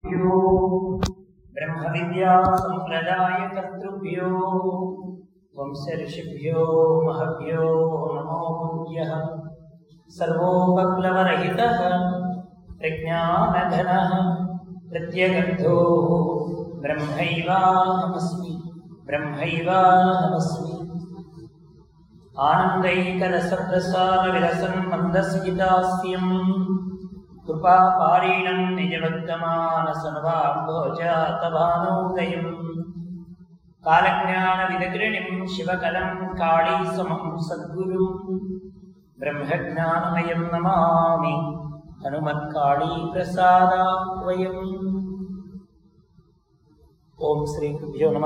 यो ब्रह्मविद्या सम्प्रदायकर्तृभ्यो वंशऋषिभ्यो महभ्यो नमो भूयः सर्वोपप्लवरहितः प्रज्ञानघनः प्रत्यगर्थो ब्रह्मैवाहमस्मि ब्रह्मैवाहमस्मि आनन्दैकरसप्रसारविलसन् मन्दस्मितास्यम् कृपापारीणं निजवर्तमानसनवाम्भोजातभानोदयम् कालज्ञानविदग्रणिं शिवकलं काळीसमं सद्गुरुम् ब्रह्मज्ञानमयं नमामि हनुमत्काळीप्रसादाह्वयम् ఓం శ్రీ గురుభ్యో నమ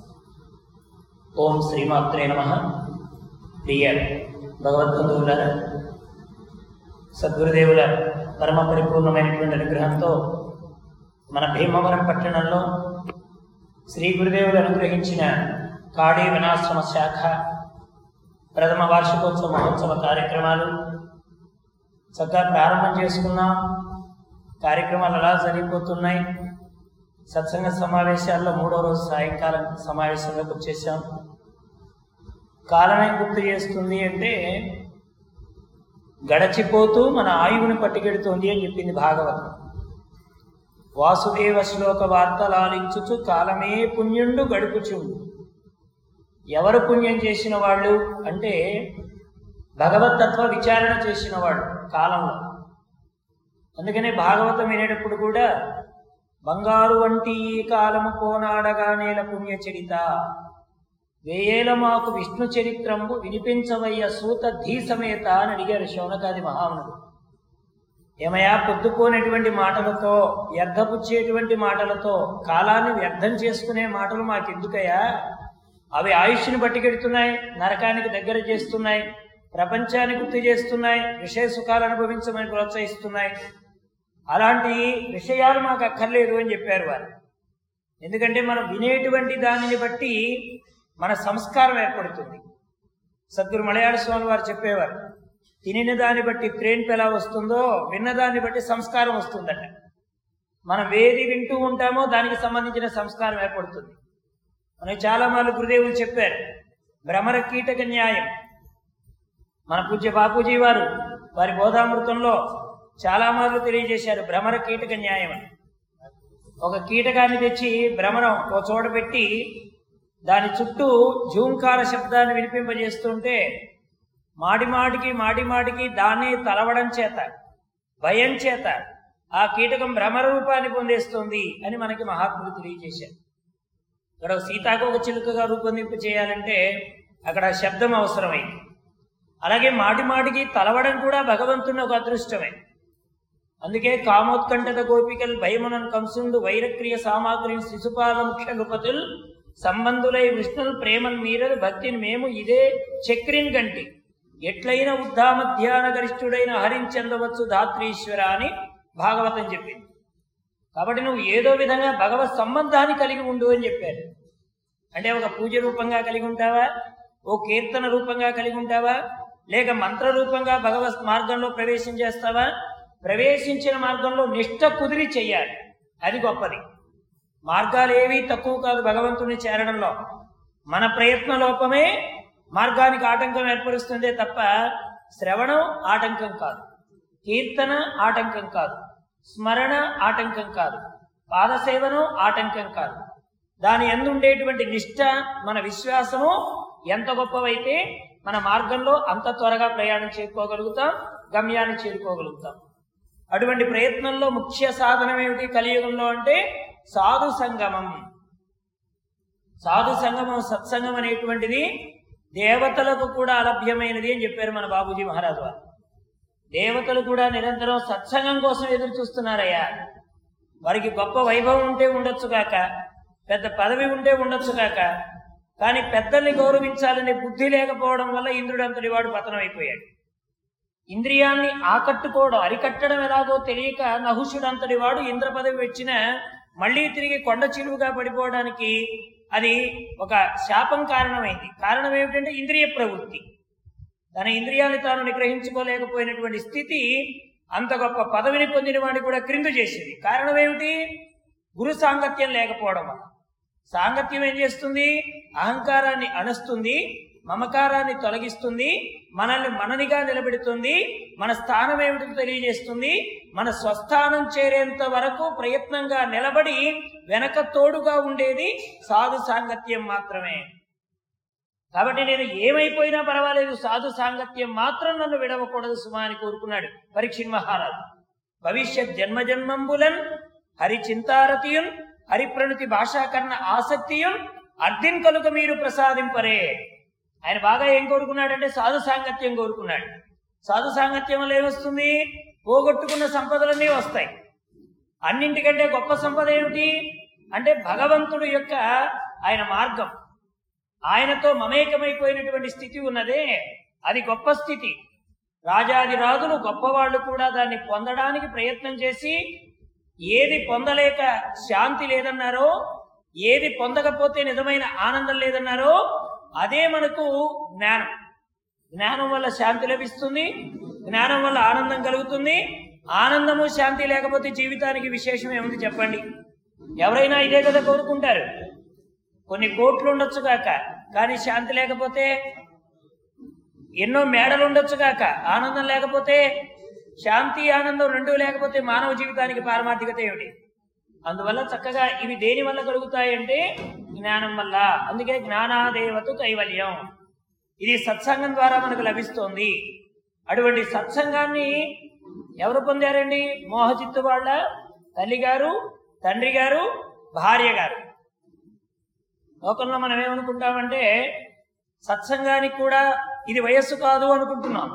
ఓం శ్రీమాత్రే నమ ప్రియ భగవద్బంధువులారా సద్గురుదేవుల పరమ పరిపూర్ణమైనటువంటి అనుగ్రహంతో మన భీమవరం పట్టణంలో శ్రీ గురుదేవులు అనుగ్రహించిన కాళీ వినాశ్రమ శాఖ ప్రథమ వార్షికోత్సవ మహోత్సవ కార్యక్రమాలు చక్కగా ప్రారంభం చేసుకున్నాం కార్యక్రమాలు ఎలా జరిగిపోతున్నాయి సత్సంగ సమావేశాల్లో మూడో రోజు సాయంకాలం సమావేశంలోకి వచ్చేసాం కాలమే గుర్తు చేస్తుంది అంటే గడచిపోతూ మన ఆయువుని పట్టుకెడుతోంది అని చెప్పింది భాగవతం వాసుదేవ శ్లోక వార్తలాలించుచు కాలమే పుణ్యుండు గడుపుచుండు ఎవరు పుణ్యం చేసిన వాళ్ళు అంటే భగవతత్వ విచారణ చేసిన వాళ్ళు కాలంలో అందుకనే భాగవతం వినేటప్పుడు కూడా బంగారు వంటి ఈ కాలము కోనాడగా నేల పుణ్యచరిత వేయేల మాకు విష్ణు చరిత్రంబు వినిపించవయ్య సూత ధీ సమేత అని అడిగారు శౌనకాది మహామునుడు ఏమయ్యా పొద్దుపోయినటువంటి మాటలతో వ్యర్థపుచ్చేటువంటి మాటలతో కాలాన్ని వ్యర్థం చేసుకునే మాటలు మాకెందుకయ్యా అవి ఆయుష్ని పట్టుకెడుతున్నాయి నరకానికి దగ్గర చేస్తున్నాయి ప్రపంచాన్ని గుర్తు చేస్తున్నాయి విషయ సుఖాలు అనుభవించమని ప్రోత్సహిస్తున్నాయి అలాంటి విషయాలు మాకు అక్కర్లేదు అని చెప్పారు వారు ఎందుకంటే మనం వినేటువంటి దానిని బట్టి మన సంస్కారం ఏర్పడుతుంది సద్గురు మలయాళ స్వామి వారు చెప్పేవారు తినిన దాన్ని బట్టి ప్రేణిపు ఎలా వస్తుందో విన్నదాన్ని బట్టి సంస్కారం వస్తుందట మనం ఏది వింటూ ఉంటామో దానికి సంబంధించిన సంస్కారం ఏర్పడుతుంది మనకి చాలా మార్లు గురుదేవులు చెప్పారు భ్రమర కీటక న్యాయం మన పూజ్య బాపూజీ వారు వారి బోధామృతంలో చాలా మార్లు తెలియజేశారు భ్రమర కీటక న్యాయం అని ఒక కీటకాన్ని తెచ్చి భ్రమరం ఓ చోట పెట్టి దాని చుట్టూ జూంకార శబ్దాన్ని వినిపింపజేస్తుంటే మాటి మాటికి మాటి మాటికి దాన్ని తలవడం చేత భయం చేత ఆ కీటకం భ్రమర రూపాన్ని పొందేస్తుంది అని మనకి మహాత్ములు తెలియజేశారు ఇక్కడ సీతాకోక చిలుకగా రూపొందింపు చేయాలంటే అక్కడ శబ్దం అవసరమైంది అలాగే మాటి మాటికి తలవడం కూడా భగవంతుని ఒక అదృష్టమే అందుకే కామోత్కంఠత గోపికల్ భయమునన్ కంసుండు వైరక్రియ సామాగ్రిని శిశుపాల ముఖ్య నృపతుల్ సంబంధులై విష్ణులు ప్రేమన్ మీరలు భక్తిని మేము ఇదే చక్రిన్ గంటి ఎట్లయిన ఉద్ధామధ్యాన గరిష్ఠుడైన హరించెందవచ్చు ధాత్రీశ్వర అని భాగవతం చెప్పింది కాబట్టి నువ్వు ఏదో విధంగా భగవత్ సంబంధాన్ని కలిగి ఉండు అని చెప్పారు అంటే ఒక పూజ రూపంగా కలిగి ఉంటావా ఓ కీర్తన రూపంగా కలిగి ఉంటావా లేక మంత్ర రూపంగా భగవత్ మార్గంలో ప్రవేశం చేస్తావా ప్రవేశించిన మార్గంలో నిష్ట కుదిరి చెయ్యాలి అది గొప్పది మార్గాలు ఏవి తక్కువ కాదు భగవంతుని చేరడంలో మన ప్రయత్న లోపమే మార్గానికి ఆటంకం ఏర్పరుస్తుందే తప్ప శ్రవణం ఆటంకం కాదు కీర్తన ఆటంకం కాదు స్మరణ ఆటంకం కాదు పాదసేవనం ఆటంకం కాదు దాని ఎందు ఉండేటువంటి నిష్ట మన విశ్వాసము ఎంత గొప్పవైతే మన మార్గంలో అంత త్వరగా ప్రయాణం చేరుకోగలుగుతాం గమ్యాన్ని చేరుకోగలుగుతాం అటువంటి ప్రయత్నంలో ముఖ్య సాధనం ఏమిటి కలియుగంలో అంటే సాధు సంగమం సాధు సంగమం సత్సంగం అనేటువంటిది దేవతలకు కూడా అలభ్యమైనది అని చెప్పారు మన బాబూజీ మహారాజు వారు దేవతలు కూడా నిరంతరం సత్సంగం కోసం ఎదురు చూస్తున్నారయ్యా వారికి గొప్ప వైభవం ఉంటే ఉండొచ్చు కాక పెద్ద పదవి ఉంటే ఉండొచ్చు కాక కానీ పెద్దల్ని గౌరవించాలనే బుద్ధి లేకపోవడం వల్ల ఇంద్రుడు అంతటి వాడు పతనమైపోయాడు ఇంద్రియాన్ని ఆకట్టుకోవడం అరికట్టడం ఎలాగో తెలియక నహుషుడు అంతటి వాడు ఇంద్ర పదవి వచ్చిన మళ్ళీ తిరిగి కొండ చిలువుగా పడిపోవడానికి అది ఒక శాపం కారణమైంది కారణం ఏమిటంటే ఇంద్రియ ప్రవృత్తి తన ఇంద్రియాన్ని తాను నిగ్రహించుకోలేకపోయినటువంటి స్థితి అంత గొప్ప పదవిని పొందిన వాడిని కూడా క్రింద చేసింది కారణం ఏమిటి గురు సాంగత్యం లేకపోవడం వల్ల సాంగత్యం ఏం చేస్తుంది అహంకారాన్ని అణుస్తుంది మమకారాన్ని తొలగిస్తుంది మనల్ని మననిగా నిలబెడుతుంది మన స్థానం ఏమిటో తెలియజేస్తుంది మన స్వస్థానం చేరేంత వరకు ప్రయత్నంగా నిలబడి వెనక తోడుగా ఉండేది సాధు సాంగత్యం మాత్రమే కాబట్టి నేను ఏమైపోయినా పర్వాలేదు సాధు సాంగత్యం మాత్రం నన్ను విడవకూడదు సుమా అని కోరుకున్నాడు పరీక్ష మహారాజు భవిష్యత్ జన్మ జన్మంబులన్ హరి చింతారతియున్ హరిప్రణుతి భాషాకరణ ఆసక్తియున్ అర్ధిన్ కలుక మీరు ప్రసాదింపరే ఆయన బాగా ఏం కోరుకున్నాడంటే సాధు సాంగత్యం కోరుకున్నాడు సాధు సాంగత్యం వల్ల ఏమొస్తుంది పోగొట్టుకున్న సంపదలన్నీ వస్తాయి అన్నింటికంటే గొప్ప సంపద ఏమిటి అంటే భగవంతుడు యొక్క ఆయన మార్గం ఆయనతో మమేకమైపోయినటువంటి స్థితి ఉన్నదే అది గొప్ప స్థితి రాజాది రాజులు గొప్పవాళ్ళు కూడా దాన్ని పొందడానికి ప్రయత్నం చేసి ఏది పొందలేక శాంతి లేదన్నారో ఏది పొందకపోతే నిజమైన ఆనందం లేదన్నారో అదే మనకు జ్ఞానం జ్ఞానం వల్ల శాంతి లభిస్తుంది జ్ఞానం వల్ల ఆనందం కలుగుతుంది ఆనందము శాంతి లేకపోతే జీవితానికి విశేషం ఏముంది చెప్పండి ఎవరైనా ఇదే కదా కోరుకుంటారు కొన్ని కోట్లు ఉండొచ్చు కాక కానీ శాంతి లేకపోతే ఎన్నో మేడలు ఉండొచ్చు కాక ఆనందం లేకపోతే శాంతి ఆనందం రెండూ లేకపోతే మానవ జీవితానికి పారమార్థికత ఏమిటి అందువల్ల చక్కగా ఇవి దేని వల్ల కలుగుతాయంటే జ్ఞానం వల్ల అందుకే జ్ఞానాదేవత కైవల్యం ఇది సత్సంగం ద్వారా మనకు లభిస్తోంది అటువంటి సత్సంగాన్ని ఎవరు పొందారండి మోహచిత్తు వాళ్ళ తల్లి గారు తండ్రి గారు భార్య గారు లోకంలో మనం ఏమనుకుంటామంటే సత్సంగానికి కూడా ఇది వయస్సు కాదు అనుకుంటున్నాం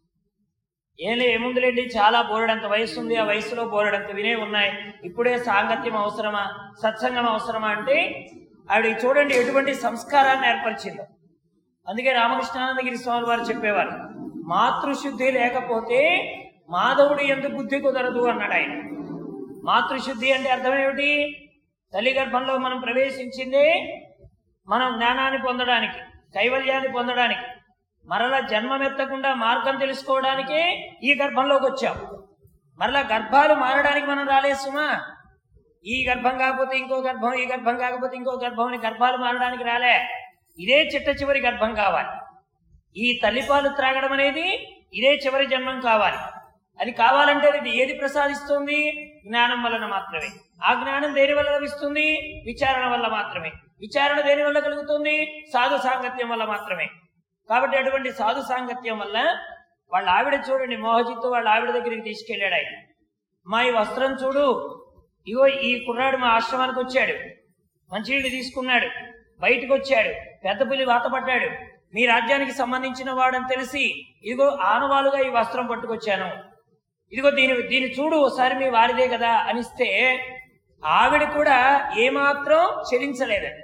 ఏలే ఏముందిలేండి చాలా బోరడంత వయస్సు ఉంది ఆ వయసులో బోరడంత వినే ఉన్నాయి ఇప్పుడే సాంగత్యం అవసరమా సత్సంగం అవసరమా అంటే ఆవిడ చూడండి ఎటువంటి సంస్కారాన్ని ఏర్పరిచిందో అందుకే రామకృష్ణానందగిరి స్వామి వారు చెప్పేవారు మాతృశుద్ధి లేకపోతే మాధవుడు ఎందుకు బుద్ధి కుదరదు అన్నాడు ఆయన మాతృశుద్ధి అంటే అర్థం ఏమిటి తల్లి గర్భంలో మనం ప్రవేశించిందే మనం జ్ఞానాన్ని పొందడానికి కైవల్యాన్ని పొందడానికి మరలా జన్మమెత్తకుండా మార్గం తెలుసుకోవడానికే ఈ గర్భంలోకి వచ్చాం మరలా గర్భాలు మారడానికి మనం రాలేదు సుమా ఈ గర్భం కాకపోతే ఇంకో గర్భం ఈ గర్భం కాకపోతే ఇంకో గర్భం అని గర్భాలు మారడానికి రాలే ఇదే చిట్ట చివరి గర్భం కావాలి ఈ తల్లిపాలు త్రాగడం అనేది ఇదే చివరి జన్మం కావాలి అది కావాలంటే అది ఏది ప్రసాదిస్తుంది జ్ఞానం వలన మాత్రమే ఆ జ్ఞానం దేని వల్ల లభిస్తుంది విచారణ వల్ల మాత్రమే విచారణ దేని వల్ల కలుగుతుంది సాధు సాంగత్యం వల్ల మాత్రమే కాబట్టి అటువంటి సాధు సాంగత్యం వల్ల వాళ్ళ ఆవిడ చూడండి మోహజిత్తు వాళ్ళ ఆవిడ దగ్గరికి తీసుకెళ్ళాడు ఆయన మా ఈ వస్త్రం చూడు ఇగో ఈ కుర్రాడు మా ఆశ్రమానికి వచ్చాడు మంచినీళ్ళు తీసుకున్నాడు బయటకు వచ్చాడు పెద్ద పులి వాత పడ్డాడు మీ రాజ్యానికి సంబంధించిన వాడని తెలిసి ఇదిగో ఆనవాలుగా ఈ వస్త్రం పట్టుకొచ్చాను ఇదిగో దీని దీన్ని చూడు ఒకసారి మీ వారిదే కదా అనిస్తే ఆవిడ కూడా ఏమాత్రం చెలించలేదండి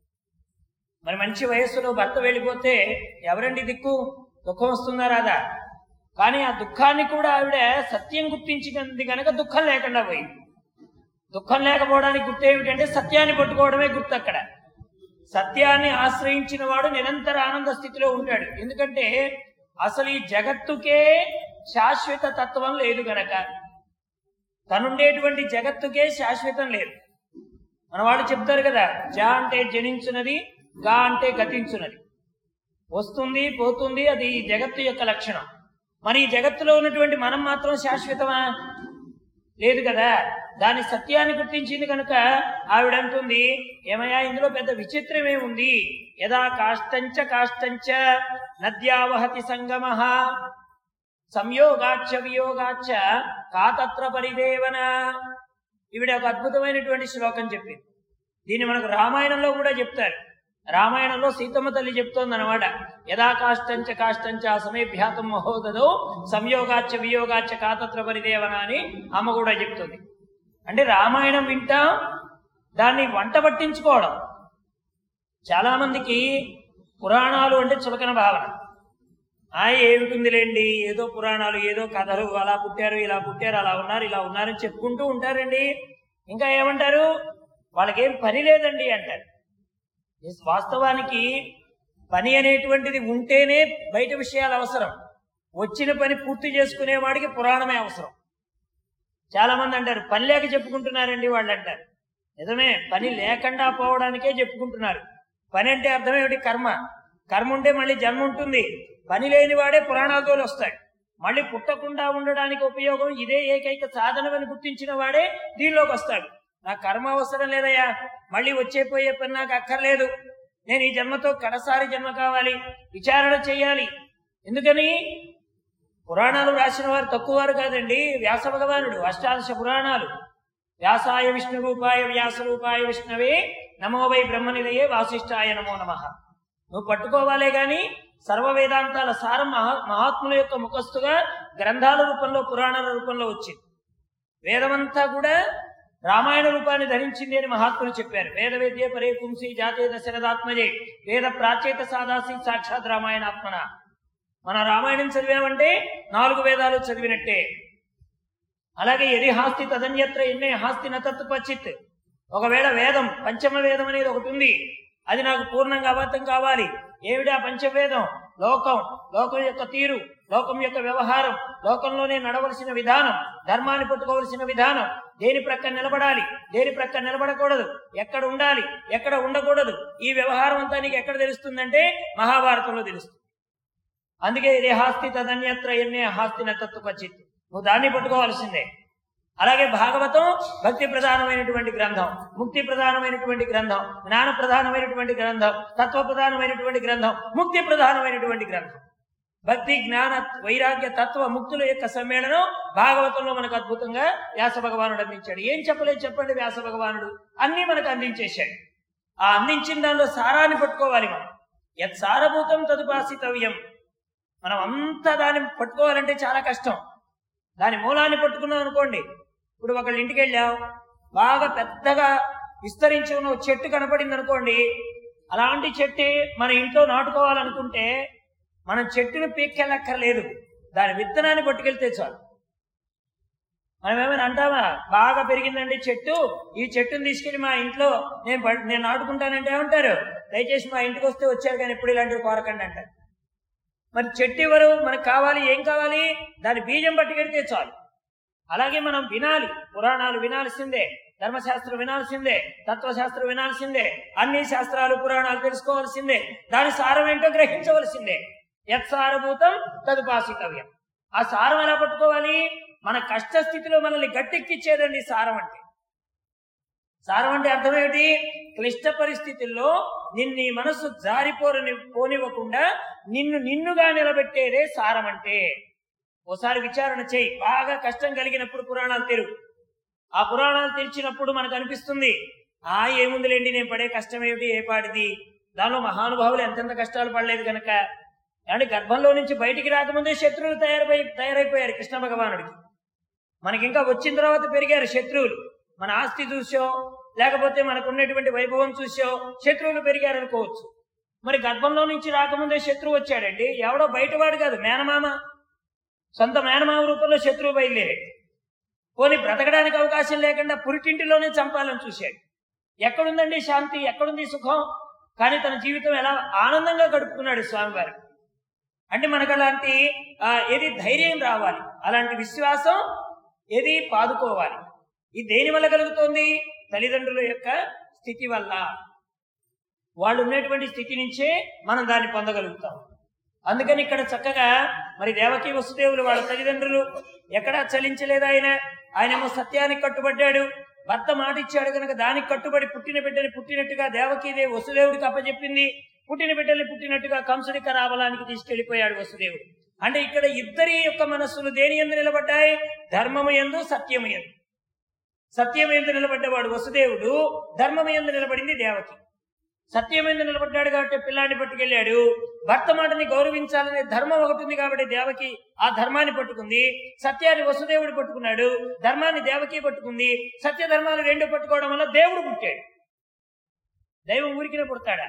మరి మంచి వయస్సులో భర్త వెళ్ళిపోతే ఎవరండి దిక్కు దుఃఖం వస్తుందా రాదా కానీ ఆ దుఃఖాన్ని కూడా ఆవిడ సత్యం గుర్తించినది కనుక దుఃఖం లేకుండా పోయింది దుఃఖం లేకపోవడానికి గుర్తు ఏమిటంటే సత్యాన్ని పట్టుకోవడమే గుర్తు అక్కడ సత్యాన్ని ఆశ్రయించిన వాడు నిరంతర ఆనంద స్థితిలో ఉంటాడు ఎందుకంటే అసలు ఈ జగత్తుకే శాశ్వత తత్వం లేదు గనక తనుండేటువంటి జగత్తుకే శాశ్వతం లేదు మన వాళ్ళు చెప్తారు కదా జా అంటే జనించున్నది గా అంటే గతించున్నది వస్తుంది పోతుంది అది ఈ జగత్తు యొక్క లక్షణం మరి ఈ జగత్తులో ఉన్నటువంటి మనం మాత్రం శాశ్వతమా లేదు కదా దాని సత్యాన్ని గుర్తించింది కనుక ఆవిడ అంటుంది ఏమయ్యా ఇందులో పెద్ద విచిత్రమే ఉంది యదా కాష్టంచ కాష్టంచ నద్యావహతి సంగమ సంయోగాచ్చ వియోగాచ్చ కాతత్ర పరిదేవన ఈవిడ ఒక అద్భుతమైనటువంటి శ్లోకం చెప్పింది దీన్ని మనకు రామాయణంలో కూడా చెప్తారు రామాయణంలో సీతమ్మ తల్లి చెప్తోంది అనమాట యథా కాష్టంచ కాష్టంచ సమేభ్యాతం మహోదదో సంయోగాచ్చ వియోగాచ్చ కాతత్ర పరిదేవన అని అమ్మ కూడా చెప్తుంది అంటే రామాయణం వింటాం దాన్ని వంట పట్టించుకోవడం చాలా మందికి పురాణాలు అంటే చులకన భావన ఆ ఏమిటిందిలేండి ఏదో పురాణాలు ఏదో కథలు అలా పుట్టారు ఇలా పుట్టారు అలా ఉన్నారు ఇలా ఉన్నారని చెప్పుకుంటూ ఉంటారండి ఇంకా ఏమంటారు వాళ్ళకేం పని లేదండి అంటారు ఎస్, వాస్తవానికి పని అనేటువంటిది ఉంటేనే బయట విషయాలు అవసరం వచ్చిన పని పూర్తి చేసుకునేవాడికి పురాణమే అవసరం చాలా మంది అంటారు పని లేక చెప్పుకుంటున్నారండి వాళ్ళు అంటారు నిజమే పని లేకుండా పోవడానికే చెప్పుకుంటున్నారు పని అంటే అర్థం ఏమిటి కర్మ కర్మ ఉంటే మళ్ళీ జన్మ ఉంటుంది పని లేని వాడే పురాణాలతో వస్తాడు మళ్ళీ పుట్టకుండా ఉండడానికి ఉపయోగం ఇదే ఏకైక సాధనమని గుర్తించిన వాడే దీనిలోకి వస్తాడు నా కర్మ అవసరం లేదయ్యా మళ్ళీ వచ్చే పోయే పని నాకు అక్కర్లేదు నేను ఈ జన్మతో కడసారి జన్మ కావాలి విచారణ చేయాలి ఎందుకని పురాణాలు రాసిన వారు తక్కువ వారు కాదండి వ్యాస భగవానుడు అష్టాదశ పురాణాలు వ్యాసాయ విష్ణు రూపాయ వ్యాస రూపాయ విష్ణవే నమో వై బ్రహ్మనిలయే వాసిష్ఠాయ నమో నమ నువ్వు పట్టుకోవాలే గాని సర్వ వేదాంతాల సారం మహా మహాత్ముల యొక్క ముఖస్తుగా గ్రంథాల రూపంలో పురాణాల రూపంలో వచ్చింది వేదమంతా కూడా రామాయణ రూపాన్ని ధరించింది అని మహాత్ములు చెప్పారు వేద వేద్య పరే పుంసి జాతే దశరథాత్మజే వేద ప్రాచేత సాదాసి సాక్షాత్ రామాయణాత్మన మన రామాయణం చదివామంటే నాలుగు వేదాలు చదివినట్టే అలాగే ఎది హాస్తి తదన్యత్ర ఎన్నే హాస్తి నతత్తు పచ్చిత్ ఒకవేళ వేదం పంచమ వేదం అనేది ఒకటి ఉంది అది నాకు పూర్ణంగా అబద్ధం కావాలి ఏమిటా పంచవేదం లోకం లోకం యొక్క తీరు లోకం యొక్క వ్యవహారం లోకంలోనే నడవలసిన విధానం ధర్మాన్ని పట్టుకోవలసిన విధానం దేని ప్రక్క నిలబడాలి దేని ప్రక్క నిలబడకూడదు ఎక్కడ ఉండాలి ఎక్కడ ఉండకూడదు ఈ వ్యవహారం అంతా నీకు ఎక్కడ తెలుస్తుందంటే మహాభారతంలో తెలుస్తుంది అందుకే ఇది హాస్తి తదన్యత్ర ఎన్నే హాస్తి నత్తు పచ్చిత్ నువ్వు దాన్ని పట్టుకోవాల్సిందే అలాగే భాగవతం భక్తి ప్రధానమైనటువంటి గ్రంథం ముక్తి ప్రధానమైనటువంటి గ్రంథం జ్ఞాన ప్రధానమైనటువంటి గ్రంథం తత్వ ప్రధానమైనటువంటి గ్రంథం ముక్తి ప్రధానమైనటువంటి గ్రంథం భక్తి జ్ఞాన వైరాగ్య తత్వ ముక్తుల యొక్క సమ్మేళనం భాగవతంలో మనకు అద్భుతంగా వ్యాస భగవానుడు అందించాడు ఏం చెప్పలేదు చెప్పండి వ్యాస భగవానుడు అన్ని మనకు అందించేశాడు ఆ అందించిన దానిలో సారాన్ని పట్టుకోవాలి మనం యత్ సారభూతం తదుపాసితవ్యం మనం అంతా దాన్ని పట్టుకోవాలంటే చాలా కష్టం దాని మూలాన్ని పట్టుకున్నాం అనుకోండి ఇప్పుడు ఒకళ్ళ ఇంటికి వెళ్ళాం బాగా పెద్దగా విస్తరించి ఉన్న ఒక చెట్టు కనపడింది అనుకోండి అలాంటి చెట్టు మన ఇంట్లో నాటుకోవాలనుకుంటే మనం చెట్టును పీక్కెళ్ళక్కర్లేదు దాని విత్తనాన్ని పట్టుకెళ్తే చాలు మనం ఏమైనా అంటామా బాగా పెరిగిందండి చెట్టు ఈ చెట్టుని తీసుకెళ్లి మా ఇంట్లో నేను ప- నేను నాటుకుంటానంటే ఏమంటారు దయచేసి మా ఇంటికి వస్తే వచ్చారు కానీ ఎప్పుడు ఇలాంటివి కోరకండి అంటారు మరి చెట్టు ఎవరు మనకు కావాలి ఏం కావాలి దాని బీజం పట్టుకెడితే చాలు అలాగే మనం వినాలి పురాణాలు వినాల్సిందే ధర్మశాస్త్రం వినాల్సిందే తత్వశాస్త్రం వినాల్సిందే అన్ని శాస్త్రాలు పురాణాలు తెలుసుకోవాల్సిందే దాని సారం ఏంటో గ్రహించవలసిందే యత్సారభూతం తదుపాసితవ్యం ఆ సారం ఎలా పట్టుకోవాలి మన కష్ట స్థితిలో మనల్ని గట్టెక్కిచ్చేదండి సారం అంటే సారం అంటే అర్థం ఏమిటి క్లిష్ట పరిస్థితుల్లో నిన్ను నీ మనసు జారిపోరని పోనివ్వకుండా నిన్ను నిన్నుగా నిలబెట్టేదే సారం అంటే ఓసారి విచారణ చేయి బాగా కష్టం కలిగినప్పుడు పురాణాలు తెరు ఆ పురాణాలు తెరిచినప్పుడు మనకు అనిపిస్తుంది ఆ ఏముందిలేండి నేను పడే కష్టం ఏమిటి ఏ పాటిది దానిలో మహానుభావులు ఎంతెంత కష్టాలు పడలేదు కనుక అంటే గర్భంలో నుంచి బయటికి రాకముందే శత్రువులు తయారై తయారైపోయారు కృష్ణ భగవానుడికి మనకి ఇంకా వచ్చిన తర్వాత పెరిగారు శత్రువులు మన ఆస్తి చూసో లేకపోతే మనకు ఉన్నటువంటి వైభవం చూసో శత్రువులు పెరిగారు అనుకోవచ్చు మరి గర్భంలో నుంచి రాకముందే శత్రువు వచ్చాడండి ఎవడో బయటవాడు కాదు మేనమామ సొంత మేనమామ రూపంలో శత్రువు బయలుదేరాడు పోనీ బ్రతకడానికి అవకాశం లేకుండా పురిటింటిలోనే చంపాలని చూశాడు ఎక్కడుందండి శాంతి ఎక్కడుంది సుఖం కానీ తన జీవితం ఎలా ఆనందంగా గడుపుకున్నాడు స్వామివారు అంటే మనకు అలాంటి ఆ, ఏది ధైర్యం రావాలి అలాంటి విశ్వాసం ఏది పాదుకోవాలి ఇది దేని వల్ల కలుగుతోంది తల్లిదండ్రుల యొక్క స్థితి వల్ల వాళ్ళు ఉన్నటువంటి స్థితి నుంచే మనం దాన్ని పొందగలుగుతాం అందుకని ఇక్కడ చక్కగా మరి దేవకి వసుదేవులు వాళ్ళ తల్లిదండ్రులు ఎక్కడా చలించలేదు ఆయన ఆయనేమో సత్యానికి కట్టుబడ్డాడు భర్త మాట ఇచ్చాడు కనుక దానికి కట్టుబడి పుట్టిన బిడ్డని పుట్టినట్టుగా దేవకీదేవి వసుదేవుడికి అప్పచెప్పింది పుట్టిన బిడ్డల్ని పుట్టినట్టుగా కంసుడి కరాబలానికి తీసుకెళ్లిపోయాడు వసుదేవుడు అంటే ఇక్కడ ఇద్దరి యొక్క మనస్సులు దేని ఎందు నిలబడ్డాయి ధర్మము ఎందు సత్యము ఎందు సత్యము ఎందు నిలబడ్డవాడు వసుదేవుడు ధర్మము ఎందు నిలబడింది దేవకి సత్యం ఎందు నిలబడ్డాడు కాబట్టి పిల్లాన్ని పట్టుకెళ్ళాడు భర్త మాటని గౌరవించాలనే ధర్మం ఒకటి ఉంది కాబట్టి దేవకి ఆ ధర్మాన్ని పట్టుకుంది సత్యాన్ని వసుదేవుడు పట్టుకున్నాడు ధర్మాన్ని దేవకి పట్టుకుంది సత్య ధర్మాలు రెండు పట్టుకోవడం వల్ల దేవుడు పుట్టాడు దైవం ఊరికినే పుడతాడా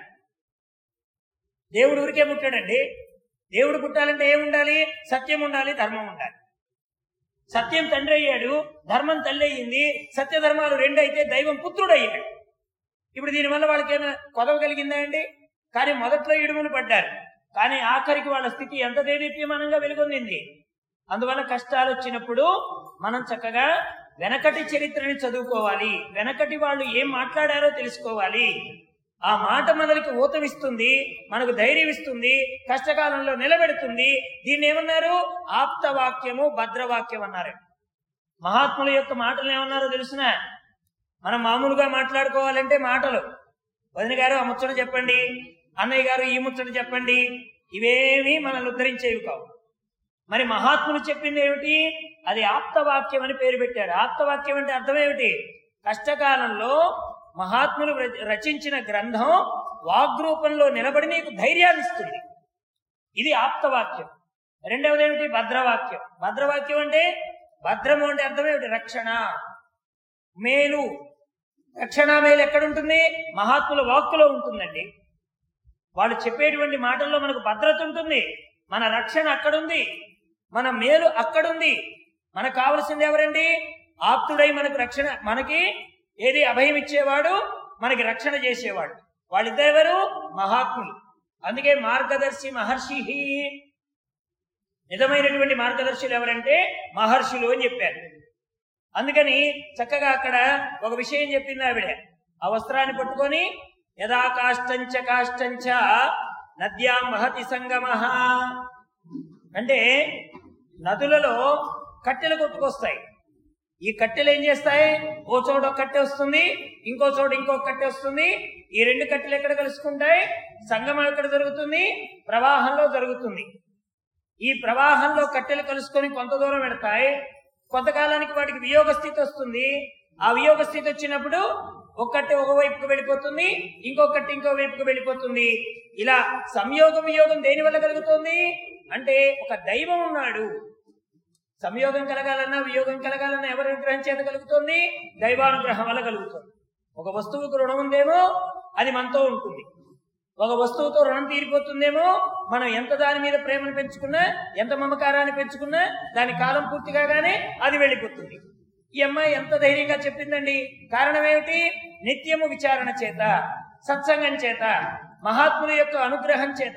దేవుడు ఊరికే పుట్టాడండి దేవుడు పుట్టాలంటే ఏముండాలి సత్యం ఉండాలి ధర్మం ఉండాలి సత్యం తండ్రి అయ్యాడు ధర్మం తల్లి అయ్యింది సత్య ధర్మాలు రెండు అయితే దైవం పుత్రుడు అయ్యాడు ఇప్పుడు దీనివల్ల వాళ్ళకి ఏమైనా కొదవ కలిగిందా అండి కానీ మొదట్లో ఇడుములు పడ్డారు కానీ ఆఖరికి వాళ్ళ స్థితి ఎంత దేదీప్యమానంగా వెలుగొందింది అందువల్ల కష్టాలు వచ్చినప్పుడు మనం చక్కగా వెనకటి చరిత్రని చదువుకోవాలి వెనకటి వాళ్ళు ఏం మాట్లాడారో తెలుసుకోవాలి ఆ మాట మనకి ఊతమిస్తుంది మనకు ధైర్యం ఇస్తుంది కష్టకాలంలో నిలబెడుతుంది దీన్ని ఏమన్నారు ఆప్తవాక్యము భద్రవాక్యం అన్నారు మహాత్ముల యొక్క మాటలు ఏమన్నారో తెలుసిన మనం మామూలుగా మాట్లాడుకోవాలంటే మాటలు వదిన గారు ఆ ముచ్చట చెప్పండి అన్నయ్య గారు ఈ ముచ్చట చెప్పండి ఇవేమీ మనల్ని ఉద్ధరించేవి కావు మరి మహాత్ములు చెప్పింది ఏమిటి అది ఆప్తవాక్యం అని పేరు పెట్టారు ఆప్తవాక్యం అంటే అర్థం ఏమిటి కష్టకాలంలో మహాత్ములు రచ- రచించిన గ్రంథం వాగ్రూపంలో నిలబడి నీకు ధైర్యాన్ని ఇస్తుంది ఇది ఆప్తవాక్యం రెండవది ఏమిటి భద్రవాక్యం భద్రవాక్యం అంటే భద్రము అంటే అర్థం ఏమిటి రక్షణ మేలు రక్షణ మేలు ఎక్కడుంటుంది మహాత్ముల వాక్కులో ఉంటుందండి వాళ్ళు చెప్పేటువంటి మాటల్లో మనకు భద్రత ఉంటుంది మన రక్షణ అక్కడుంది మన మేలు అక్కడుంది మనకు కావలసింది ఎవరండి ఆప్తుడై మనకు రక్షణ మనకి ఏది అభయం ఇచ్చేవాడు మనకి రక్షణ చేసేవాడు వాళ్ళిద్దరెవరు మహాత్ములు అందుకే మార్గదర్శి మహర్షి నిజమైనటువంటి మార్గదర్శులు ఎవరంటే మహర్షులు అని చెప్పారు అందుకని చక్కగా అక్కడ ఒక విషయం చెప్పింది ఆవిడ ఆ వస్త్రాన్ని పట్టుకొని యథా కాష్టంచ కాష్టంచ నద్యాం మహతి సంగమ అంటే నదులలో కట్టెలు కొట్టుకొస్తాయి ఈ కట్టెలు ఏం చేస్తాయి ఓ చోట ఒక కట్టె వస్తుంది ఇంకో చోట ఇంకో కట్టె వస్తుంది ఈ రెండు కట్టెలు ఎక్కడ కలుసుకుంటాయి సంగమం ఎక్కడ జరుగుతుంది ప్రవాహంలో జరుగుతుంది ఈ ప్రవాహంలో కట్టెలు కలుసుకొని కొంత దూరం పెడతాయి కొంతకాలానికి వాటికి వియోగ స్థితి వస్తుంది ఆ వియోగ స్థితి వచ్చినప్పుడు ఒక కట్టె ఒక వైపుకు వెళ్ళిపోతుంది ఇంకో కట్టె ఇంకో వైపుకు వెళ్ళిపోతుంది ఇలా సంయోగం వియోగం దేని వల్ల కలుగుతుంది అంటే ఒక దైవం ఉన్నాడు సంయోగం కలగాలన్నా వియోగం కలగాలన్నా ఎవరి అనుగ్రహం చేత కలుగుతుంది దైవానుగ్రహం వల్ల కలుగుతుంది ఒక వస్తువుకు రుణం ఉందేమో అది మనతో ఉంటుంది ఒక వస్తువుతో రుణం తీరిపోతుందేమో మనం ఎంత దాని మీద ప్రేమను పెంచుకున్నా ఎంత మమకారాన్ని పెంచుకున్నా దాని కాలం పూర్తి కాగానే అది వెళ్ళిపోతుంది ఈ అమ్మాయి ఎంత ధైర్యంగా చెప్పిందండి కారణం ఏమిటి నిత్యము విచారణ చేత సత్సంగం చేత మహాత్ముల యొక్క అనుగ్రహం చేత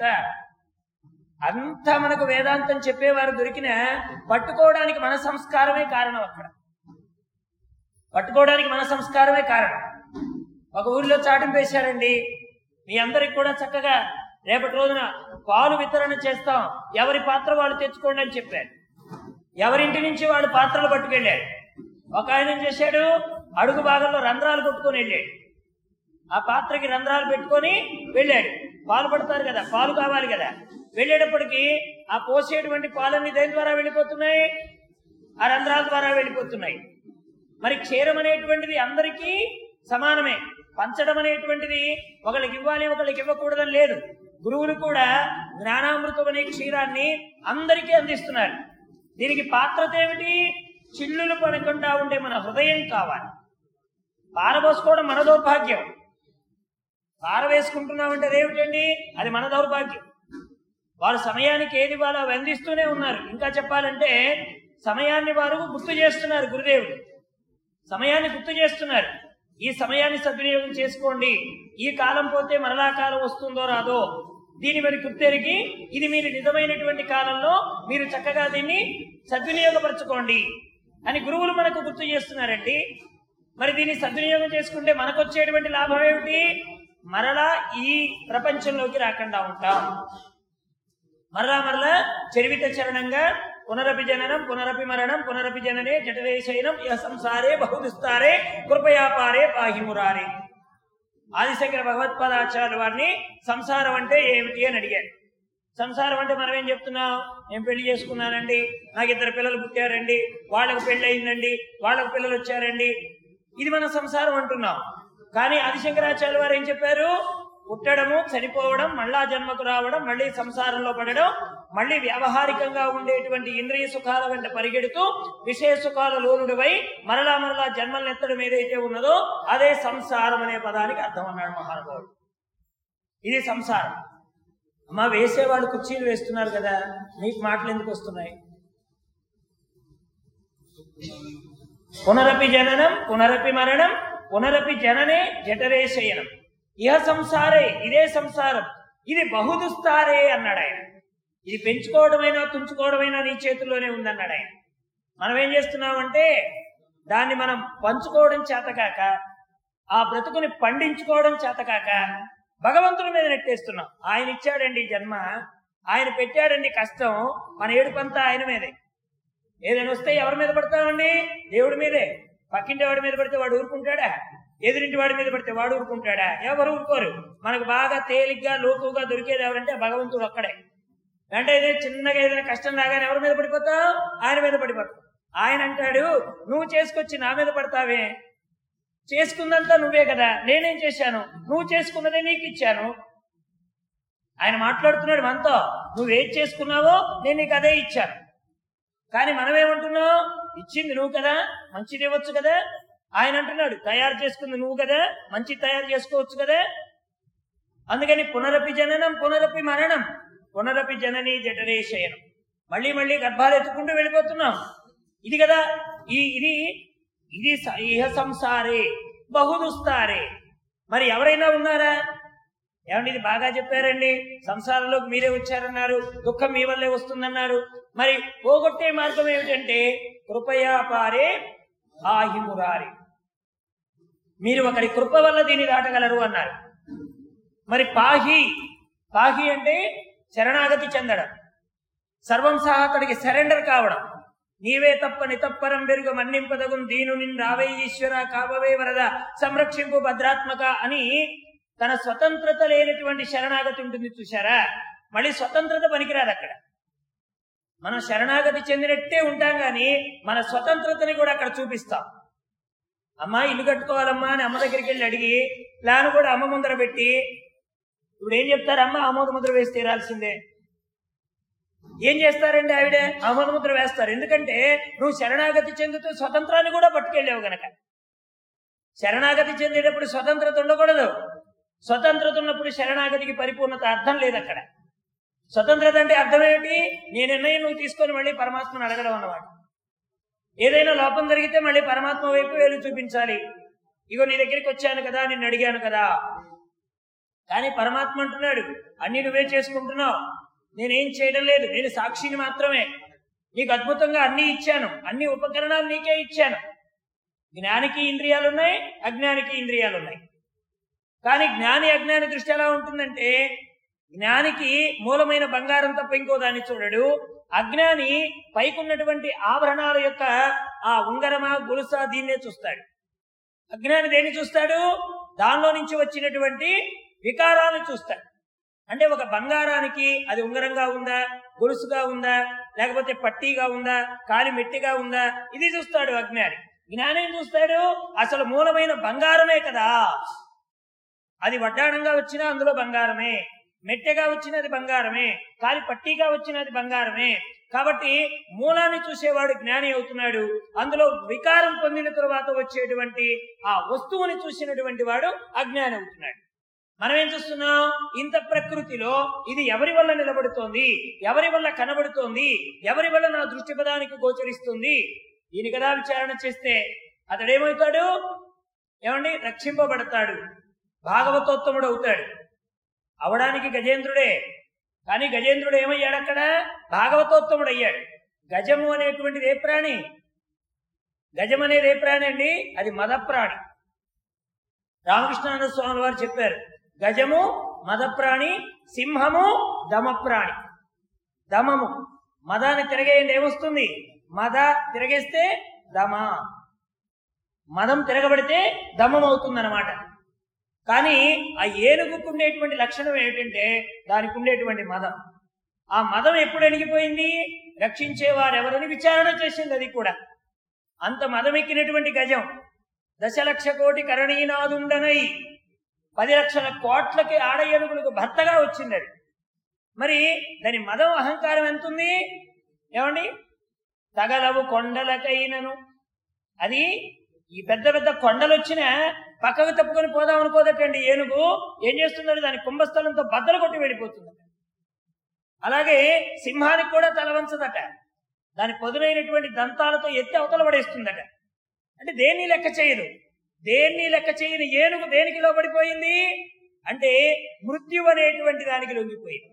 అంతా మనకు వేదాంతం చెప్పేవారు దొరికిన పట్టుకోవడానికి మన సంస్కారమే కారణం అక్కడ పట్టుకోవడానికి మన సంస్కారమే కారణం ఒక ఊరిలో చాటింపు వేశారండి మీ అందరికి కూడా చక్కగా రేపటి రోజున పాలు వితరణ చేస్తాం ఎవరి పాత్ర వాళ్ళు తెచ్చుకోండి అని చెప్పారు ఎవరింటి నుంచి వాళ్ళు పాత్రలు పట్టుకెళ్ళాడు ఒక ఆయన ఏం చేశాడు అడుగు భాగంలో రంధ్రాలు కొట్టుకొని వెళ్ళాడు ఆ పాత్రకి రంధ్రాలు పెట్టుకొని వెళ్ళాడు పాలు పడతారు కదా పాలు కావాలి కదా వెళ్ళేటప్పటికి ఆ పోసేటువంటి పాలన్నీ దేని ద్వారా వెళ్ళిపోతున్నాయి ఆ రంధ్రాల ద్వారా వెళ్ళిపోతున్నాయి మరి క్షీరం అనేటువంటిది అందరికీ సమానమే పంచడం అనేటువంటిది ఒకళ్ళకి ఇవ్వాలి ఒకళ్ళకి ఇవ్వకూడదని లేదు గురువులు కూడా జ్ఞానామృతం అనే క్షీరాన్ని అందరికీ అందిస్తున్నారు దీనికి పాత్రత ఏమిటి చిల్లులు పడకుండా ఉండే మన హృదయం కావాలి పారబోసుకోవడం మన దౌర్భాగ్యం పారవేసుకుంటున్నామంటే అదేమిటండి అది మన దౌర్భాగ్యం వారు సమయానికి ఏది ఇవ్వాలో అవి అందిస్తూనే ఉన్నారు ఇంకా చెప్పాలంటే సమయాన్ని వారు గుర్తు చేస్తున్నారు గురుదేవుడు సమయాన్ని గుర్తు చేస్తున్నారు ఈ సమయాన్ని సద్వినియోగం చేసుకోండి ఈ కాలం పోతే మరలా కాలం వస్తుందో రాదో దీని మీరు గుర్తెరిగి ఇది మీరు నిజమైనటువంటి కాలంలో మీరు చక్కగా దీన్ని సద్వినియోగపరచుకోండి అని గురువులు మనకు గుర్తు చేస్తున్నారండి మరి దీన్ని సద్వినియోగం చేసుకుంటే మనకు వచ్చేటువంటి లాభం ఏమిటి మరలా ఈ ప్రపంచంలోకి రాకుండా ఉంటాం మరలా మరలా చరివిత చరణంగా పునరపి జననం పునరపి మరణం పునరపి జననే జఠరే శయనం ఇహ సంసారే బహుదుస్తారే కృపయాపారే పాహి మురారే ఆదిశంకర భగవత్పాదాచార్యుల వారిని సంసారం అంటే ఏమిటి అని అడిగారు సంసారం అంటే మనం ఏం చెప్తున్నాం నేను పెళ్లి చేసుకున్నానండి నాకు ఇద్దరు పిల్లలు పుట్టారండి వాళ్ళకు పెళ్లి అయిందండి వాళ్ళకు పిల్లలు వచ్చారండి ఇది మన సంసారం అంటున్నాం కానీ ఆదిశంకరాచార్య వారు ఏం చెప్పారు పుట్టడము చనిపోవడం మళ్ళా జన్మకు రావడం మళ్ళీ సంసారంలో పడడం మళ్ళీ వ్యావహారికంగా ఉండేటువంటి ఇంద్రియ సుఖాల వెంట పరిగెడుతూ విషయ సుఖాల లోనుడివై మరలా మరలా జన్మలను ఎత్తడం ఏదైతే ఉన్నదో అదే సంసారం అనే పదానికి అర్థం అన్నాడు మహానుభావుడు ఇది సంసారం అమ్మ వేసేవాళ్ళు కుర్చీలు వేస్తున్నారు కదా నీకు మాటలు ఎందుకు వస్తున్నాయి పునరపి జననం పునరపి మరణం పునరపి జననే జఠరే శయనం ఇహ సంసారే ఇదే సంసారం ఇది బహుదుస్తారే అన్నాడు ఆయన ఇది పెంచుకోవడమైనా తుంచుకోవడమైనా నీ చేతుల్లోనే ఉందన్నాడు ఆయన మనం ఏం చేస్తున్నామంటే దాన్ని మనం పంచుకోవడం చేతకాక ఆ బ్రతుకుని పండించుకోవడం చేతకాక భగవంతుడి మీద నెట్టేస్తున్నాం ఆయన ఇచ్చాడండి ఈ జన్మ ఆయన పెట్టాడండి కష్టం మన ఏడుపంతా ఆయన మీదే ఏదైనా వస్తే ఎవరి మీద పడతామండి దేవుడి మీదే పక్కింటి వాడి మీద పడితే వాడు ఊరుకుంటాడా ఎదురింటి వాడి మీద పడితే వాడు ఊరుకుంటాడా ఎవరు ఊరుకోరు మనకు బాగా తేలిగ్గా లోతుగా దొరికేది ఎవరంటే భగవంతుడు ఒక్కడే అంటే ఏదో చిన్నగా ఏదైనా కష్టం రాగానే ఎవరి మీద పడిపోతావు ఆయన మీద పడిపోతావు ఆయన అంటాడు నువ్వు చేసుకొచ్చి నా మీద పడతావే చేసుకుందంతా నువ్వే కదా నేనేం చేశాను నువ్వు చేసుకున్నదే నీకు ఇచ్చాను ఆయన మాట్లాడుతున్నాడు మనతో నువ్వేం చేసుకున్నావో నేను నీకు అదే ఇచ్చాను కానీ మనం ఏమంటున్నావు ఇచ్చింది నువ్వు కదా మంచిది ఇవ్వచ్చు కదా ఆయన అంటున్నాడు తయారు చేసుకుంది నువ్వు కదా మంచి తయారు చేసుకోవచ్చు కదా అందుకని పునరపి జననం పునరపి మరణం పునరపి జనని జఠరే శయనం మళ్ళీ మళ్ళీ గర్భాలు ఎత్తుకుంటూ వెళ్ళిపోతున్నాం ఇది కదా ఈ ఇది ఇది స- ఇహ సంసారే బహుదుస్తారే మరి ఎవరైనా ఉన్నారా ఏమండి ఇది బాగా చెప్పారండి సంసారంలోకి మీరే వచ్చారన్నారు దుఃఖం మీ వల్లే వస్తుందన్నారు మరి పోగొట్టే మార్గం ఏమిటంటే కృపయా పారే ఆహిమురారి మీరు ఒకరి కృప వల్ల దీన్ని దాటగలరు అన్నారు మరి పాహి పాహి అంటే శరణాగతి చెందడం సర్వం సహా అతడికి సరెండర్ కావడం నీవే తప్ప నితప్పరం బెరుగ మన్నింపదగుం దీను నిన్ రావే ఈశ్వర కావవే వరద సంరక్షింపు భద్రాత్మక అని తన స్వతంత్రత లేనటువంటి శరణాగతి ఉంటుంది చూశారా మళ్ళీ స్వతంత్రత పనికిరాదు అక్కడ మనం శరణాగతి చెందినట్టే ఉంటాం గాని మన స్వతంత్రతని కూడా అక్కడ చూపిస్తాం అమ్మా ఇల్లు కట్టుకోవాలమ్మా అని అమ్మ దగ్గరికి వెళ్ళి అడిగి ప్లాన్ కూడా అమ్మ ముందర పెట్టి ఇప్పుడు ఏం చెప్తారు అమ్మ ఆమోద ముద్ర వేసి తీరాల్సిందే ఏం చేస్తారండి ఆవిడ ఆమోద ముద్ర వేస్తారు ఎందుకంటే నువ్వు శరణాగతి చెందుతూ స్వతంత్రాన్ని కూడా పట్టుకెళ్ళావు గనక శరణాగతి చెందేటప్పుడు స్వతంత్రత ఉండకూడదు స్వతంత్రత ఉన్నప్పుడు శరణాగతికి పరిపూర్ణత అర్థం లేదు అక్కడ స్వతంత్రత అంటే అర్థం ఏమిటి నీ నిర్ణయం నువ్వు తీసుకొని మళ్ళీ పరమాత్మను అడగడం అన్నమాట ఏదైనా లోపం జరిగితే మళ్ళీ పరమాత్మ వైపు వేలు చూపించాలి ఇగో నీ దగ్గరికి వచ్చాను కదా నిన్ను అడిగాను కదా కానీ పరమాత్మ అంటున్నాడు అన్ని నువ్వే చేసుకుంటున్నావు నేనేం చేయడం లేదు నేను సాక్షిని మాత్రమే నీకు అద్భుతంగా అన్ని ఇచ్చాను అన్ని ఉపకరణాలు నీకే ఇచ్చాను జ్ఞానికి ఇంద్రియాలు ఉన్నాయి అజ్ఞానికి ఇంద్రియాలు ఉన్నాయి కానీ జ్ఞాని అజ్ఞాని దృష్టి ఎలా ఉంటుందంటే జ్ఞానికి మూలమైన బంగారం తప్ప ఇంకో దాన్ని చూడడు అజ్ఞాని పైకున్నటువంటి ఆభరణాల యొక్క ఆ ఉంగరమా గులుసా దీన్నే చూస్తాడు అజ్ఞాని దేన్ని చూస్తాడు దానిలో నుంచి వచ్చినటువంటి వికారాలను చూస్తాడు అంటే ఒక బంగారానికి అది ఉంగరంగా ఉందా గొలుసుగా ఉందా లేకపోతే పట్టీగా ఉందా కాలి మెట్టిగా ఉందా ఇది చూస్తాడు అజ్ఞాని జ్ఞాని ఏం చూస్తాడు అసలు మూలమైన బంగారమే కదా అది వడ్డాణంగా వచ్చినా అందులో బంగారమే మెట్టెగా వచ్చినది బంగారమే కాలి పట్టీగా వచ్చినది బంగారమే కాబట్టి మూలాన్ని చూసేవాడు జ్ఞాని అవుతున్నాడు అందులో వికారం పొందిన తరువాత వచ్చేటువంటి ఆ వస్తువుని చూసినటువంటి వాడు అజ్ఞాని అవుతున్నాడు మనం ఏం చూస్తున్నాం ఇంత ప్రకృతిలో ఇది ఎవరి వల్ల నిలబడుతోంది ఎవరి వల్ల కనబడుతోంది ఎవరి వల్ల నా దృష్టి పదానికి గోచరిస్తుంది దీని కదా విచారణ చేస్తే అతడేమవుతాడు ఏమండి రక్షింపబడతాడు భాగవతోత్తముడు అవుతాడు అవడానికి గజేంద్రుడే కానీ గజేంద్రుడు ఏమయ్యాడు అక్కడ భాగవతోత్తముడు అయ్యాడు గజము అనేటువంటిది ఏ ప్రాణి గజం అనేది ఏ ప్రాణి అండి అది మదప్రాణి రామకృష్ణానంద స్వామి వారు చెప్పారు గజము మదప్రాణి సింహము దమప్రాణి దమము మదాన్ని తిరగేయండి ఏమొస్తుంది మద తిరగేస్తే దమ మదం తిరగబడితే దమం అవుతుందన్నమాట కానీ ఆ ఏనుగుకు ఉండేటువంటి లక్షణం ఏమిటంటే దానికి ఉండేటువంటి మదం ఆ మదం ఎప్పుడు ఎనిగిపోయింది రక్షించేవారెవరని విచారణ చేసింది అది కూడా అంత మదం ఎక్కినటువంటి గజం దశలక్ష కోటి కరణీనాదుండనై పది లక్షల కోట్లకి ఆడ ఏనుగులకు భర్తగా వచ్చింది అది మరి దాని మదం అహంకారం ఎంతుంది ఏమండి తగలవు కొండలకైనను అది ఈ పెద్ద పెద్ద కొండలు వచ్చినా పక్కకు తప్పుకొని పోదాం అనుకోదటండి ఏనుగు ఏం చేస్తుందంటే దాని కుంభస్థలంతో బద్దలు కొట్టి వెళ్ళిపోతుంది అలాగే సింహానికి కూడా తల వంచదట దాని పొదునైనటువంటి దంతాలతో ఎత్తి అవతల పడేస్తుందట అంటే దేన్ని లెక్క చేయదు దేన్ని లెక్క చేయని ఏనుగు దేనికి లోబడిపోయింది అంటే మృత్యు అనేటువంటి దానికి లొంగిపోయింది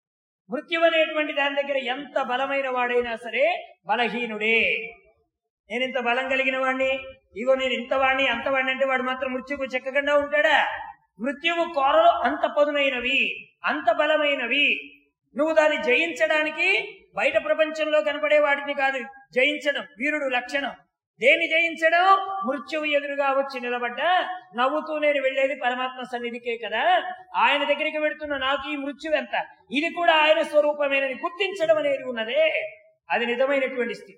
మృత్యు అనేటువంటి దాని దగ్గర ఎంత బలమైన వాడైనా సరే బలహీనుడే నేను ఇంత బలం కలిగిన వాడిని ఇగో నేను ఇంత వాడిని అంత వాడిని అంటే వాడు మాత్రం మృత్యుకు చెక్కకుండా ఉంటాడా మృత్యువు కోరలు అంత పదునైనవి అంత బలమైనవి నువ్వు దాన్ని జయించడానికి బయట ప్రపంచంలో కనపడే వాటిని కాదు జయించడం వీరుడు లక్షణం దేన్ని జయించడం మృత్యువు ఎదురుగా వచ్చి నిలబడ్డా నవ్వుతూ నేను వెళ్ళేది పరమాత్మ సన్నిధికే కదా ఆయన దగ్గరికి వెడుతున్న నాకు ఈ మృత్యువు ఎంత ఇది కూడా ఆయన స్వరూపమేనని గుర్తించడం అనేది ఉన్నదే అది నిజమైనటువంటి స్థితి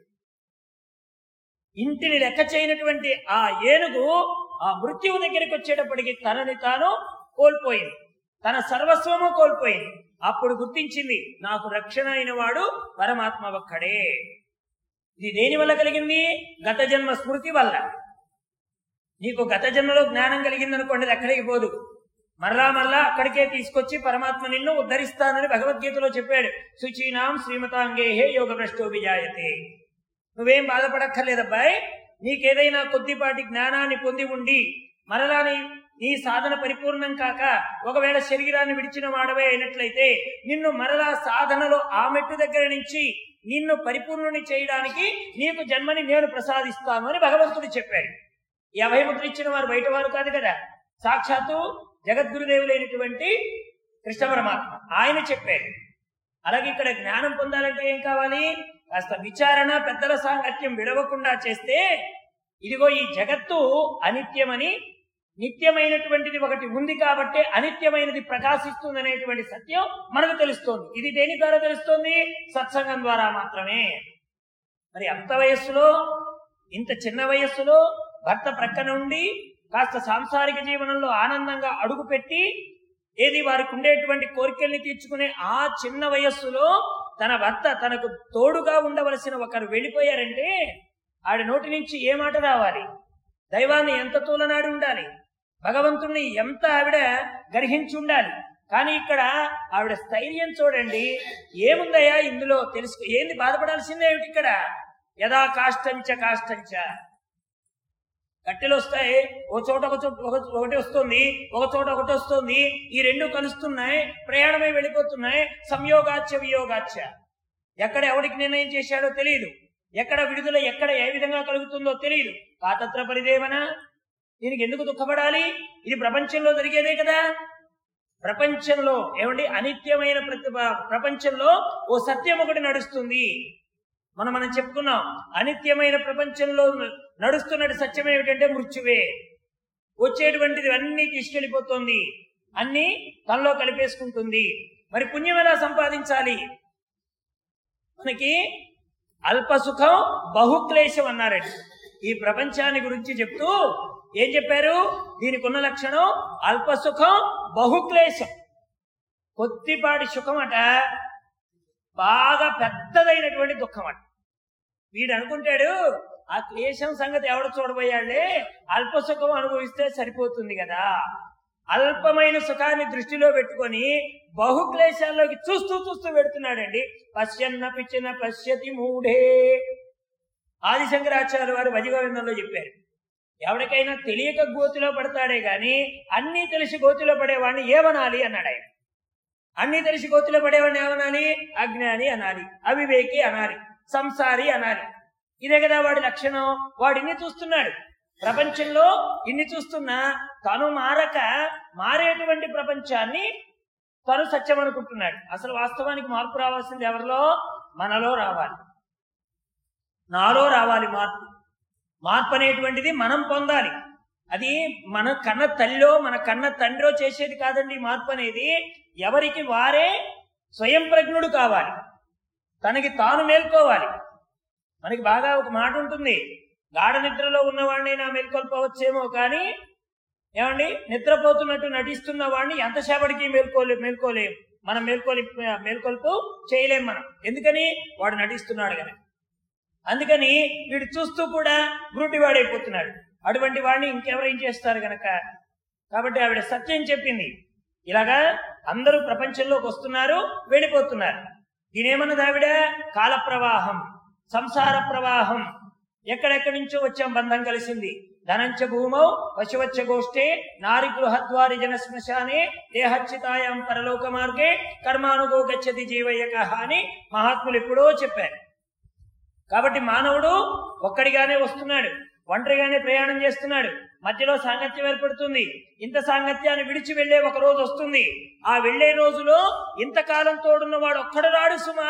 ఇంటిని లెక్క చేయనటువంటి ఆ ఏనుగు ఆ మృత్యువు దగ్గరికి వచ్చేటప్పటికి తనని తాను కోల్పోయింది తన సర్వస్వము కోల్పోయింది అప్పుడు గుర్తించింది నాకు రక్షణ అయిన వాడు పరమాత్మ ఒక్కడే ఇది దేని వల్ల కలిగింది గత జన్మ స్మృతి వల్ల నీకు గత జన్మలో జ్ఞానం కలిగిందనుకోండి అది ఎక్కడికి పోదు మరలా మరలా అక్కడికే తీసుకొచ్చి పరమాత్మ నిన్ను ఉద్ధరిస్తానని భగవద్గీతలో చెప్పాడు శుచీనాం శ్రీమతాంగేహే యోగ భ్రష్టో విజాయతే నువ్వేం బాధపడక్కర్లేదబ్బాయ్ నీకేదైనా కొద్దిపాటి జ్ఞానాన్ని పొంది ఉండి మరలా నీ నీ సాధన పరిపూర్ణం కాక ఒకవేళ శరీరాన్ని విడిచిన వాడవే అయినట్లయితే నిన్ను మరలా సాధనలో ఆ మెట్టు దగ్గర నుంచి నిన్ను పరిపూర్ణుని చేయడానికి నీకు జన్మని నేను ప్రసాదిస్తాను అని భగవంతుడు చెప్పాడు ఈ అభయముద్ర ఇచ్చిన వారు బయట వారు కాదు కదా సాక్షాత్తు జగద్గురుదేవులైనటువంటి కృష్ణ పరమాత్మ ఆయన చెప్పాడు అలాగే ఇక్కడ జ్ఞానం పొందాలంటే ఏం కావాలి కాస్త విచారణ పెద్దల సాంగత్యం విడవకుండా చేస్తే ఇదిగో ఈ జగత్తు అనిత్యమని నిత్యమైనటువంటిది ఒకటి ఉంది కాబట్టి అనిత్యమైనది ప్రకాశిస్తుంది అనేటువంటి సత్యం మనకు తెలుస్తోంది ఇది దేని ద్వారా తెలుస్తోంది సత్సంగం ద్వారా మాత్రమే మరి అంత వయస్సులో ఇంత చిన్న వయస్సులో భర్త ప్రక్కన ఉండి కాస్త సాంసారిక జీవనంలో ఆనందంగా అడుగుపెట్టి ఏది వారికి ఉండేటువంటి కోరికల్ని తీర్చుకునే ఆ చిన్న వయస్సులో తన భర్త తనకు తోడుగా ఉండవలసిన ఒకరు వెళ్ళిపోయారంటే ఆడి నోటి నుంచి ఏ మాట రావాలి దైవాన్ని ఎంత తూలనాడి ఉండాలి భగవంతుణ్ణి ఎంత ఆవిడ గర్హించి ఉండాలి కానీ ఇక్కడ ఆవిడ స్థైర్యం చూడండి ఏముందయ్యా ఇందులో తెలుసు ఏంది బాధపడాల్సిందే ఏమిటి ఇక్కడ యథా కాష్టంచ కాష్టంచ కట్టెలు వస్తాయి ఒక చోట ఒక చోట ఒక- ఒకటి వస్తుంది ఒక చోట ఒకటి వస్తుంది ఈ రెండు కలుస్తున్నాయి ప్రయాణమై వెళ్ళిపోతున్నాయి సంయోగాచ్చ వియోగాచ్చ ఎక్కడ ఎవరికి నిర్ణయం చేశాడో తెలియదు ఎక్కడ విడుదల ఎక్కడ ఏ విధంగా కలుగుతుందో తెలియదు కాతత్ర పరిదేవన దీనికి ఎందుకు దుఃఖపడాలి ఇది ప్రపంచంలో జరిగేదే కదా ప్రపంచంలో ఏమండి అనిత్యమైన ప్రతి ప్రపంచంలో ఓ సత్యం ఒకటి నడుస్తుంది మనం మనం చెప్పుకున్నాం అనిత్యమైన ప్రపంచంలో నడుస్తున్నట్టు సత్యం ఏమిటంటే మృత్యువే వచ్చేటువంటిది అన్నీ తీసుకెళ్లిపోతుంది అన్ని తనలో కలిపేసుకుంటుంది మరి పుణ్యం ఎలా సంపాదించాలి మనకి అల్ప సుఖం బహుక్లేశం అన్నారండి ఈ ప్రపంచాన్ని గురించి చెప్తూ ఏం చెప్పారు దీనికి ఉన్న లక్షణం అల్ప సుఖం బహుక్లేశం కొద్దిపాటి సుఖం అట బాగా పెద్దదైనటువంటి దుఃఖం అట వీడు అనుకుంటాడు ఆ క్లేశం సంగతి ఎవడు చూడబోయాడే అల్ప సుఖం అనుభవిస్తే సరిపోతుంది కదా అల్పమైన సుఖాన్ని దృష్టిలో పెట్టుకొని బహుక్లేశాల్లోకి చూస్తూ చూస్తూ పెడుతున్నాడండి పశ్యన్న పిచ్చిన పశ్యతి మూఢే ఆదిశంకరాచార్య వారు భజగోవిందంలో చెప్పారు ఎవరికైనా తెలియక గోతిలో పడతాడే గాని అన్నీ తెలిసి గోతిలో పడేవాడిని ఏమనాలి అన్నాడు ఆయన అన్నీ తెలిసి గోతిలో పడేవాడిని ఏమనాలి అజ్ఞాని అనాలి అవివేకి అనాలి సంసారి అనాలి ఇదే కదా వాడి లక్షణం వాడు ఇన్ని చూస్తున్నాడు ప్రపంచంలో ఇన్ని చూస్తున్నా తను మారక మారేటువంటి ప్రపంచాన్ని తను సత్యం అనుకుంటున్నాడు అసలు వాస్తవానికి మార్పు రావాల్సింది ఎవరిలో మనలో రావాలి నాలో రావాలి మార్పు మార్పు అనేటువంటిది మనం పొందాలి అది మన కన్న తల్లిలో మన కన్న తండ్రిలో చేసేది కాదండి ఈ మార్పు అనేది ఎవరికి వారే స్వయం ప్రజ్ఞుడు కావాలి తనకి తాను మేల్కోవాలి మనకి బాగా ఒక మాట ఉంటుంది గాఢ నిద్రలో ఉన్నవాడిని నా మేల్కొల్పవచ్చేమో కానీ ఏమండి నిద్రపోతున్నట్టు నటిస్తున్న వాడిని ఎంతసేపటికి మేల్కోలే మేల్కోలేం మనం మేల్కోలే మేల్కొల్పు చేయలేం మనం ఎందుకని వాడు నటిస్తున్నాడు కనుక అందుకని వీడు చూస్తూ కూడా బ్రూటివాడైపోతున్నాడు అటువంటి వాడిని ఇంకెవరేం చేస్తారు గనక కాబట్టి ఆవిడ సత్యం చెప్పింది ఇలాగా అందరూ ప్రపంచంలోకి వస్తున్నారు వెళ్ళిపోతున్నారు దీనేమన్నది ఆవిడ కాల ప్రవాహం సంసార ప్రవాహం ఎక్కడెక్కడి నుంచో వచ్చాం బంధం కలిసింది ధనంచ భూమౌ పశువచ్చ గోష్ఠే నారి గృహద్వారి జన శ్మశానే దేహచ్చితాయాం పరలోక మార్గే కర్మానుగో గచ్చతి జీవయ్యక అని మహాత్ములు ఎప్పుడో చెప్పారు కాబట్టి మానవుడు ఒక్కడిగానే వస్తున్నాడు ఒంటరిగానే ప్రయాణం చేస్తున్నాడు మధ్యలో సాంగత్యం ఏర్పడుతుంది ఇంత సాంగత్యాన్ని విడిచి వెళ్లే ఒక రోజు వస్తుంది ఆ వెళ్లే రోజులో ఇంతకాలం తోడున్న వాడు ఒక్కడు రాడు సుమా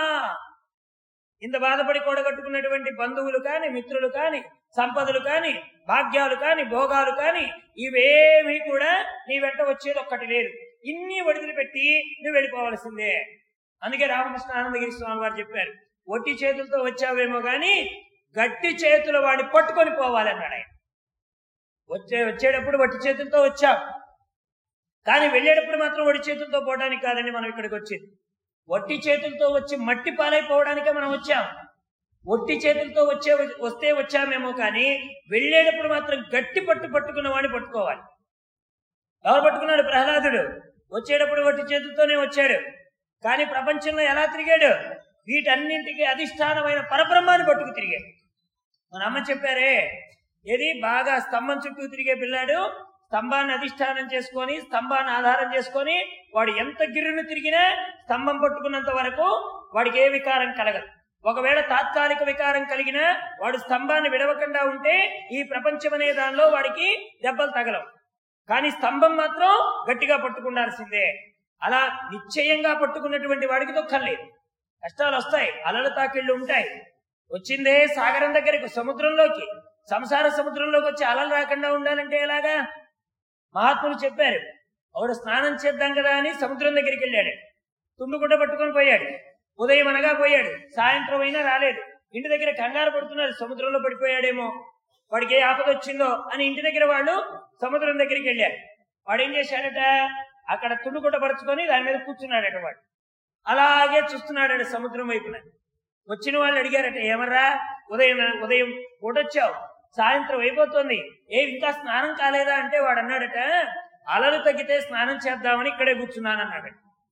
ఇంత బాధపడి కూడగట్టుకున్నటువంటి బంధువులు కాని మిత్రులు కాని సంపదలు కాని భాగ్యాలు కాని భోగాలు కాని ఇవేమీ కూడా నీ వెంట వచ్చేది ఒక్కటి లేదు ఇన్ని వదిలిపెట్టి నువ్వు వెళ్ళిపోవలసిందే అందుకే రామకృష్ణ ఆనందగిరి స్వామి వారు చెప్పారు ఒట్టి చేతులతో వచ్చావేమో గాని గట్టి చేతుల వాడిని పట్టుకొని పోవాలి అన్నాడు ఆయన వచ్చే వచ్చేటప్పుడు వట్టి చేతులతో వచ్చాం కానీ వెళ్ళేటప్పుడు మాత్రం వట్టి చేతులతో పోవడానికి కాదండి మనం ఇక్కడికి వచ్చింది వట్టి చేతులతో వచ్చి మట్టి పాలైపోవడానికే మనం వచ్చాం ఒట్టి చేతులతో వచ్చే వస్తే వచ్చామేమో కానీ వెళ్ళేటప్పుడు మాత్రం గట్టి పట్టు పట్టుకున్న వాడిని పట్టుకోవాలి ఎవరు పట్టుకున్నాడు ప్రహ్లాదుడు వచ్చేటప్పుడు వట్టి చేతులతోనే వచ్చాడు కానీ ప్రపంచంలో ఎలా తిరిగాడు వీటన్నింటికి అధిష్టానమైన పరబ్రహ్మాన్ని పట్టుకు తిరిగాడు మన అమ్మ చెప్పారే ఏది బాగా స్తంభం చుట్టూ తిరిగే పిల్లాడు స్తంభాన్ని అధిష్టానం చేసుకొని స్తంభాన్ని ఆధారం చేసుకొని వాడు ఎంత గిర్రును తిరిగినా స్తంభం పట్టుకున్నంత వరకు వాడికి ఏ వికారం కలగదు ఒకవేళ తాత్కాలిక వికారం కలిగినా వాడు స్తంభాన్ని విడవకుండా ఉంటే ఈ ప్రపంచం అనే దానిలో వాడికి దెబ్బలు తగలవు కానీ స్తంభం మాత్రం గట్టిగా పట్టుకుండాల్సిందే అలా నిశ్చయంగా పట్టుకున్నటువంటి వాడికి దుఃఖం లేదు కష్టాలు వస్తాయి అలలు తాకిళ్ళు ఉంటాయి వచ్చిందే సాగరం దగ్గరకు సముద్రంలోకి సంసార సముద్రంలోకి వచ్చి అలలు రాకుండా ఉండాలంటే ఎలాగా మహాత్ములు చెప్పారు ఒకడు స్నానం చేద్దాం కదా అని సముద్రం దగ్గరికి వెళ్ళాడు తుండుగుడ్డ పట్టుకొని పోయాడు ఉదయం అనగా పోయాడు సాయంత్రం అయినా రాలేదు ఇంటి దగ్గర కంగారు పడుతున్నారు సముద్రంలో పడిపోయాడేమో వాడికి ఏ ఆపద వచ్చిందో అని ఇంటి దగ్గర వాళ్ళు సముద్రం దగ్గరికి వెళ్ళారు వాడు ఏం చేశాడట అక్కడ తుండుగుడ్డ పరుచుకొని దాని మీద కూర్చున్నాడట వాడు అలాగే చూస్తున్నాడట సముద్రం వైపున వచ్చిన వాళ్ళు అడిగారట ఏమర్రా ఉదయం ఉదయం పూటొచ్చావు సాయంత్రం అయిపోతుంది ఏ ఇంకా స్నానం కాలేదా అంటే వాడు అన్నాడట అలలు తగ్గితే స్నానం చేద్దామని ఇక్కడే కూర్చున్నాను అన్నాడు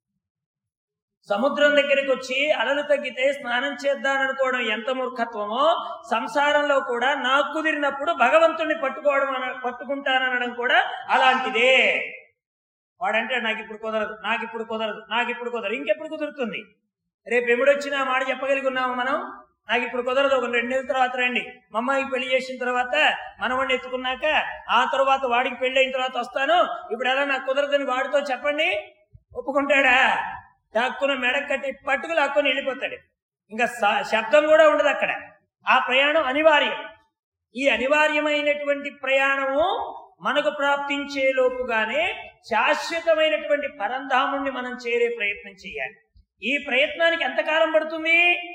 సముద్రం దగ్గరికి వచ్చి అలలు తగ్గితే స్నానం చేద్దామనుకోవడం ఎంత మూర్ఖత్వమో సంసారంలో కూడా నాకు కుదిరినప్పుడు భగవంతుణ్ణి పట్టుకోవడం అన- పట్టుకుంటాననడం కూడా అలాంటిదే వాడంటే నాకు ఇప్పుడు కుదరదు నాకు ఇప్పుడు కుదరదు నాకు ఇప్పుడు కుదరదు ఇంకెప్పుడు కుదురుతుంది రేపు ఎప్పుడొచ్చినా ఆ మాట చెప్పగలిగి ఉన్నాము మనం నాకు ఇప్పుడు కుదరదు ఒక రెండు నెలల తర్వాత రండి మా అమ్మాయికి పెళ్లి చేసిన తర్వాత మనవాడిని ఎత్తుకున్నాక ఆ తర్వాత వాడికి పెళ్లి అయిన తర్వాత వస్తాను ఇప్పుడు ఎలా నాకు కుదరదని వాడితో చెప్పండి ఒప్పుకుంటాడా డాక్కున మెడ కట్టి పట్టుకు లాక్కొని వెళ్ళిపోతాడు ఇంకా స- శబ్దం కూడా ఉండదు అక్కడ ఆ ప్రయాణం అనివార్యం ఈ అనివార్యమైనటువంటి ప్రయాణము మనకు ప్రాప్తించే లోపుగానే శాశ్వతమైనటువంటి పరంధాముణ్ణి మనం చేరే ప్రయత్నం చేయాలి ఈ ప్రయత్నానికి ఎంతకాలం పడుతుంది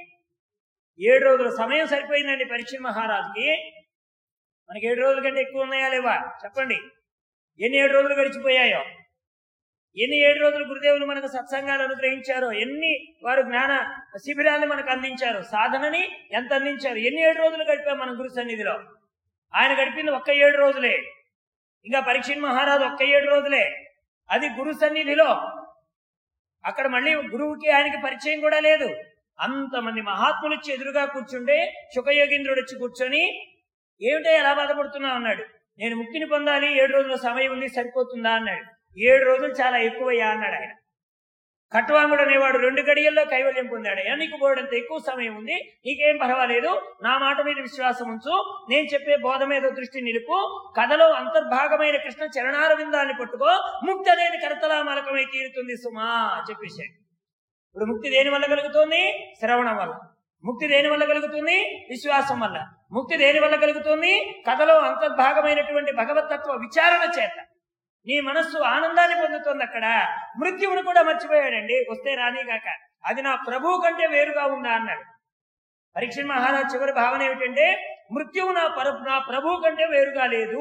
ఏడు రోజుల సమయం సరిపోయిందండి పరీక్ష మహారాజుకి మనకి ఏడు రోజుల కంటే ఎక్కువ ఉన్నాయా లేవా చెప్పండి ఎన్ని ఏడు రోజులు గడిచిపోయాయో ఎన్ని ఏడు రోజులు గురుదేవులు మనకు సత్సంగాలు అనుగ్రహించారో ఎన్ని వారు జ్ఞాన శిబిరాన్ని మనకు అందించారు సాధనని ఎంత అందించారు ఎన్ని ఏడు రోజులు గడిపాం మన గురు సన్నిధిలో ఆయన గడిపింది ఒక్క ఏడు రోజులే ఇంకా పరీక్ష మహారాజు ఒక్క ఏడు రోజులే అది గురు సన్నిధిలో అక్కడ మళ్ళీ గురువుకి ఆయనకి పరిచయం కూడా లేదు అంతమంది మహాత్ములు వచ్చి ఎదురుగా కూర్చుంటే శుకయోగీంద్రుడు వచ్చి కూర్చొని ఏమిటో ఎలా బాధపడుతున్నావు అన్నాడు నేను ముక్తిని పొందాలి ఏడు రోజుల సమయం ఉంది సరిపోతుందా అన్నాడు ఏడు రోజులు చాలా ఎక్కువయ్యా అన్నాడు ఆయన కట్వాంగుడు అనేవాడు రెండు గడియల్లో కైవల్యం పొందాడయ్యా నీకు పోవడంత ఎక్కువ సమయం ఉంది నీకేం పర్వాలేదు నా మాట మీద విశ్వాసం ఉంచు నేను చెప్పే బోధ మీద దృష్టి నిలుపు కథలో అంతర్భాగమైన కృష్ణ చరణార విందాన్ని పట్టుకో ముక్తి అనేది కరతలామలకమై తీరుతుంది సుమా చెప్పేశాడు ఇప్పుడు ముక్తి దేని వల్ల కలుగుతుంది శ్రవణం వల్ల ముక్తి దేని వల్ల కలుగుతుంది విశ్వాసం వల్ల ముక్తి దేని వల్ల కలుగుతుంది కథలో అంతర్భాగమైనటువంటి భగవతత్వ విచారణ చేత నీ మనస్సు ఆనందాన్ని పొందుతుంది అక్కడ మృత్యువును కూడా మర్చిపోయాడండి వస్తే రానిగాక అది నా ప్రభువు కంటే వేరుగా ఉందా అన్నాడు పరీక్ష మహారాజ్ చివరి భావన ఏమిటంటే మృత్యువు నా పర నా ప్రభువు కంటే వేరుగా లేదు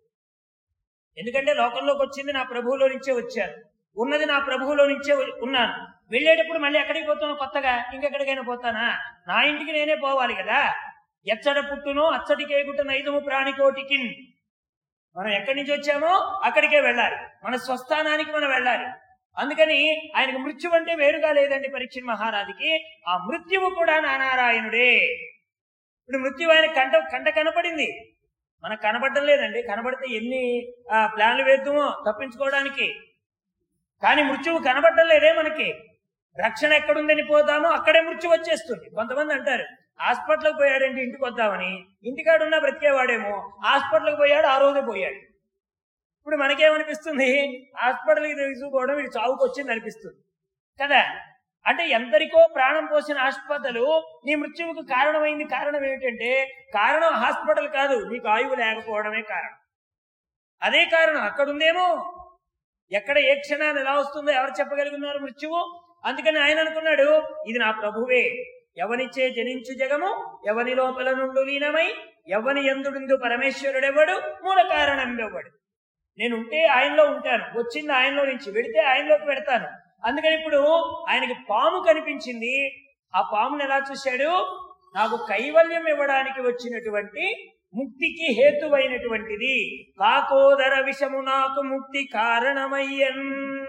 ఎందుకంటే లోకంలోకి వచ్చింది నా ప్రభువులో నుంచే వచ్చాను ఉన్నది నా ప్రభువులో నుంచే ఉ- ఉన్నాను వెళ్ళేటప్పుడు మళ్ళీ ఎక్కడికి పోతాను కొత్తగా ఇంకెక్కడికైనా పోతానా నా ఇంటికి నేనే పోవాలి కదా ఎచ్చడ పుట్టునో అచ్చటికే గుట్ట నైదము ప్రాణికోటికి మనం ఎక్కడి నుంచి వచ్చామో అక్కడికే వెళ్ళాలి మన స్వస్థానానికి మనం వెళ్ళాలి అందుకని ఆయనకు మృత్యు అంటే వేరుగా లేదండి పరీక్ష మహారాజుకి ఆ మృత్యువు కూడా నానారాయణుడే ఇప్పుడు మృత్యు ఆయన కంట కంట కనపడింది మనకు కనపడడం లేదండి కనబడితే ఎన్ని ఆ, ప్లాన్లు వేద్దామో తప్పించుకోవడానికి కానీ మృత్యువు కనబడడం లేదే మనకి రక్షణ ఎక్కడుందని పోతామో అక్కడే మృత్యు వచ్చేస్తుంది కొంతమంది అంటారు హాస్పిటల్కి పోయాడంటే ఇంటికి వద్దామని ఇంటికాడున్నా బ్రతికేవాడేమో హాస్పిటల్కి పోయాడు ఆ రోజే పోయాడు ఇప్పుడు మనకేమనిపిస్తుంది హాస్పిటల్కి తీసుకోవడం వీడు చావుకు వచ్చింది అనిపిస్తుంది కదా అంటే ఎందరికో ప్రాణం పోసిన హాస్పిటల్ నీ మృత్యువుకు కారణమైంది కారణం ఏమిటంటే కారణం హాస్పిటల్ కాదు నీకు ఆయువు లేకపోవడమే కారణం అదే కారణం అక్కడుందేమో ఎక్కడ ఏ క్షణాన్ని ఎలా వస్తుందో ఎవరు చెప్పగలుగున్నారు మృత్యువు అందుకని ఆయన అనుకున్నాడు ఇది నా ప్రభువే ఎవనిచ్చే జనించు జగము ఎవని లోపల నుండు లీనమై ఎవని ఎందుడు పరమేశ్వరుడెవడు మూల కారణం ఎవడు నేను ఉంటే ఆయనలో ఉంటాను వచ్చింది ఆయనలో నుంచి వెడితే ఆయనలోకి పెడతాను అందుకని ఇప్పుడు ఆయనకి పాము కనిపించింది ఆ పామును ఎలా చూశాడు నాకు కైవల్యం ఇవ్వడానికి వచ్చినటువంటి ముక్తికి హేతువైనటువంటిది కాకోదర విషము నాకు ముక్తి కారణమయ్యన్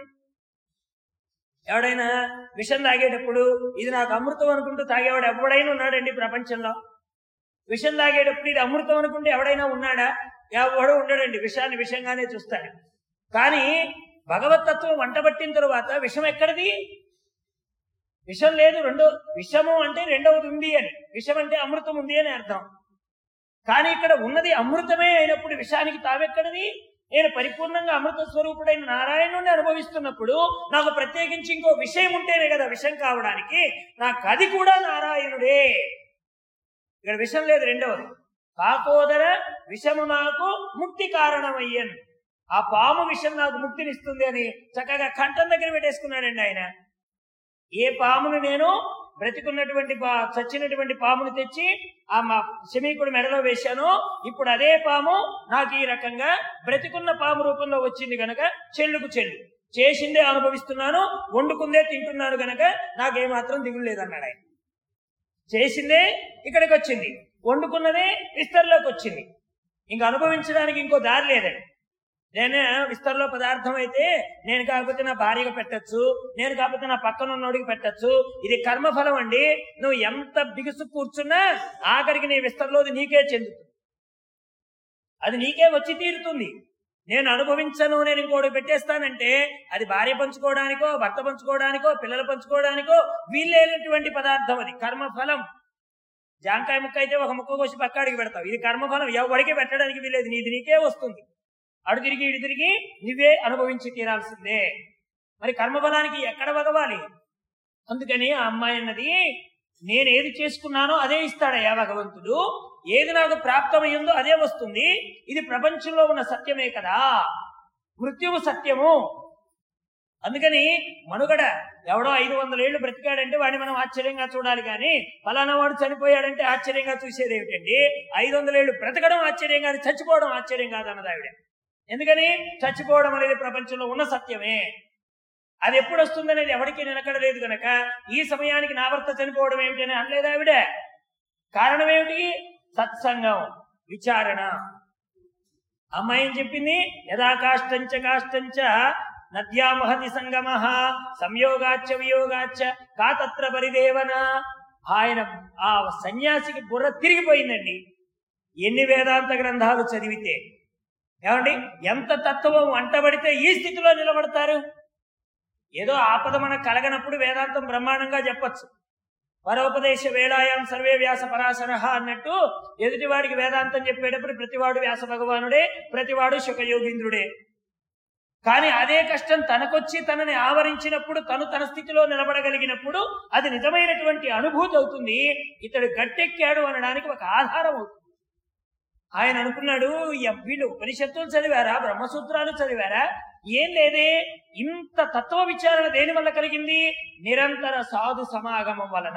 ఎవడైనా విషం తాగేటప్పుడు ఇది నాకు అమృతం అనుకుంటూ తాగేవాడు ఎవడైనా ఉన్నాడండి ప్రపంచంలో విషం తాగేటప్పుడు ఇది అమృతం అనుకుంటే ఎవడైనా ఉన్నాడా ఎవడో ఉండడండి విషాన్ని విషంగానే చూస్తాడు కానీ భగవతత్వం వంట పట్టిన తరువాత విషం ఎక్కడిది విషం లేదు రెండో విషము అంటే రెండవది ఉంది అని విషం అంటే అమృతం ఉంది అని అర్థం కానీ ఇక్కడ ఉన్నది అమృతమే అయినప్పుడు విషానికి తావెక్కడిది నేను పరిపూర్ణంగా అమృత స్వరూపుడైన నారాయణుడిని అనుభవిస్తున్నప్పుడు నాకు ప్రత్యేకించి ఇంకో విషయం ఉంటేనే కదా విషం కావడానికి నాకు అది కూడా నారాయణుడే ఇక్కడ విషం లేదు రెండవది కాకోదర విషము నాకు ముక్తి కారణమయ్యన్ ఆ పాము విషం నాకు ముక్తినిస్తుంది అని చక్కగా కంఠం దగ్గర పెట్టేసుకున్నాడండి ఆయన ఏ పామును నేను బ్రతికున్నటువంటి పా చచ్చినటువంటి పామును తెచ్చి ఆ మా శమీకుడు మెడలో వేశాను ఇప్పుడు అదే పాము నాకు ఈ రకంగా బ్రతికున్న పాము రూపంలో వచ్చింది గనక చెల్లుకు చెల్లు చేసిందే అనుభవిస్తున్నాను వండుకుందే తింటున్నాను గనక నాకేమాత్రం దిగులు లేదన్నాడు ఆయన చేసిందే ఇక్కడికి వచ్చింది వండుకున్నదే విస్తర్లోకి వచ్చింది ఇంక అనుభవించడానికి ఇంకో దారి లేదండి నేను విస్తర్లో పదార్థం అయితే నేను కాకపోతే నా భార్యకు పెట్టచ్చు నేను కాకపోతే నా పక్కన ఉన్నోడికి పెట్టచ్చు ఇది కర్మఫలం అండి నువ్వు ఎంత బిగుసు కూర్చున్నా ఆఖరికి నీ విస్తర్లోది నీకే చెందుతుంది అది నీకే వచ్చి తీరుతుంది నేను అనుభవించను నేను ఇంకోటి పెట్టేస్తానంటే అది భార్య పంచుకోవడానికో భర్త పంచుకోవడానికో పిల్లలు పంచుకోవడానికో వీల్లేనటువంటి పదార్థం అది కర్మఫలం జాంకాయ ముక్క అయితే ఒక ముక్క కోసి పక్కాడికి పెడతావు ఇది కర్మఫలం ఎవరికి పెట్టడానికి వీలేదు నీది నీకే వస్తుంది అడు తిరిగి ఇటు తిరిగి నువ్వే అనుభవించి తీరాల్సిందే మరి కర్మఫలానికి ఎక్కడ వగవాలి అందుకని ఆ అమ్మాయి అన్నది నేను ఏది చేసుకున్నానో అదే ఇస్తాడయ్యా భగవంతుడు ఏది నాకు ప్రాప్తమయ్యిందో అదే వస్తుంది ఇది ప్రపంచంలో ఉన్న సత్యమే కదా మృత్యువు సత్యము అందుకని మనుగడ ఎవడో ఐదు వందల ఏళ్ళు బ్రతికాడంటే వాడిని మనం ఆశ్చర్యంగా చూడాలి కానీ ఫలానా వాడు చనిపోయాడంటే ఆశ్చర్యంగా చూసేది ఏమిటండి ఐదు వందల ఏళ్ళు బ్రతకడం ఆశ్చర్యం కానీ చచ్చిపోవడం ఆశ్చర్యం కాదన్నది ఆవిడ ఎందుకని చచ్చిపోవడం అనేది ప్రపంచంలో ఉన్న సత్యమే అది ఎప్పుడు వస్తుందనేది ఎవరికి నిలకడలేదు గనక ఈ సమయానికి నా భర్త చనిపోవడం ఏమిటని అనలేదు ఆవిడ కారణం ఏమిటి సత్సంగం విచారణ అమ్మాయి ఏం చెప్పింది యథా కాష్టంచ కాష్టంచ నద్యా మహతి సంగమ సంయోగాచ్చ వియోగాచ్చ కాతత్ర పరిదేవన ఆయన ఆ సన్యాసికి బుర్ర తిరిగిపోయిందండి ఎన్ని వేదాంత గ్రంథాలు చదివితే ఏమండి ఎంత తత్వం వంటబడితే ఈ స్థితిలో నిలబడతారు ఏదో ఆపద మనకు కలగనప్పుడు వేదాంతం బ్రహ్మాండంగా చెప్పచ్చు పరోపదేశ వేళాయాం సర్వే వ్యాస పరాశర అన్నట్టు ఎదుటివాడికి వేదాంతం చెప్పేటప్పుడు ప్రతివాడు వ్యాస భగవానుడే ప్రతివాడు శుకయోగీంద్రుడే కానీ అదే కష్టం తనకొచ్చి తనని ఆవరించినప్పుడు తను తన స్థితిలో నిలబడగలిగినప్పుడు అది నిజమైనటువంటి అనుభూతి అవుతుంది ఇతడు గట్టెక్కాడు అనడానికి ఒక ఆధారం అవుతుంది ఆయన అనుకున్నాడు "ఎం, వీళ్ళు ఉపనిషత్తులు చదివారా బ్రహ్మసూత్రాలు చదివారా ఏం లేదే ఇంత తత్వ విచారణ దేని వల్ల కలిగింది నిరంతర సాధు సమాగమం వలన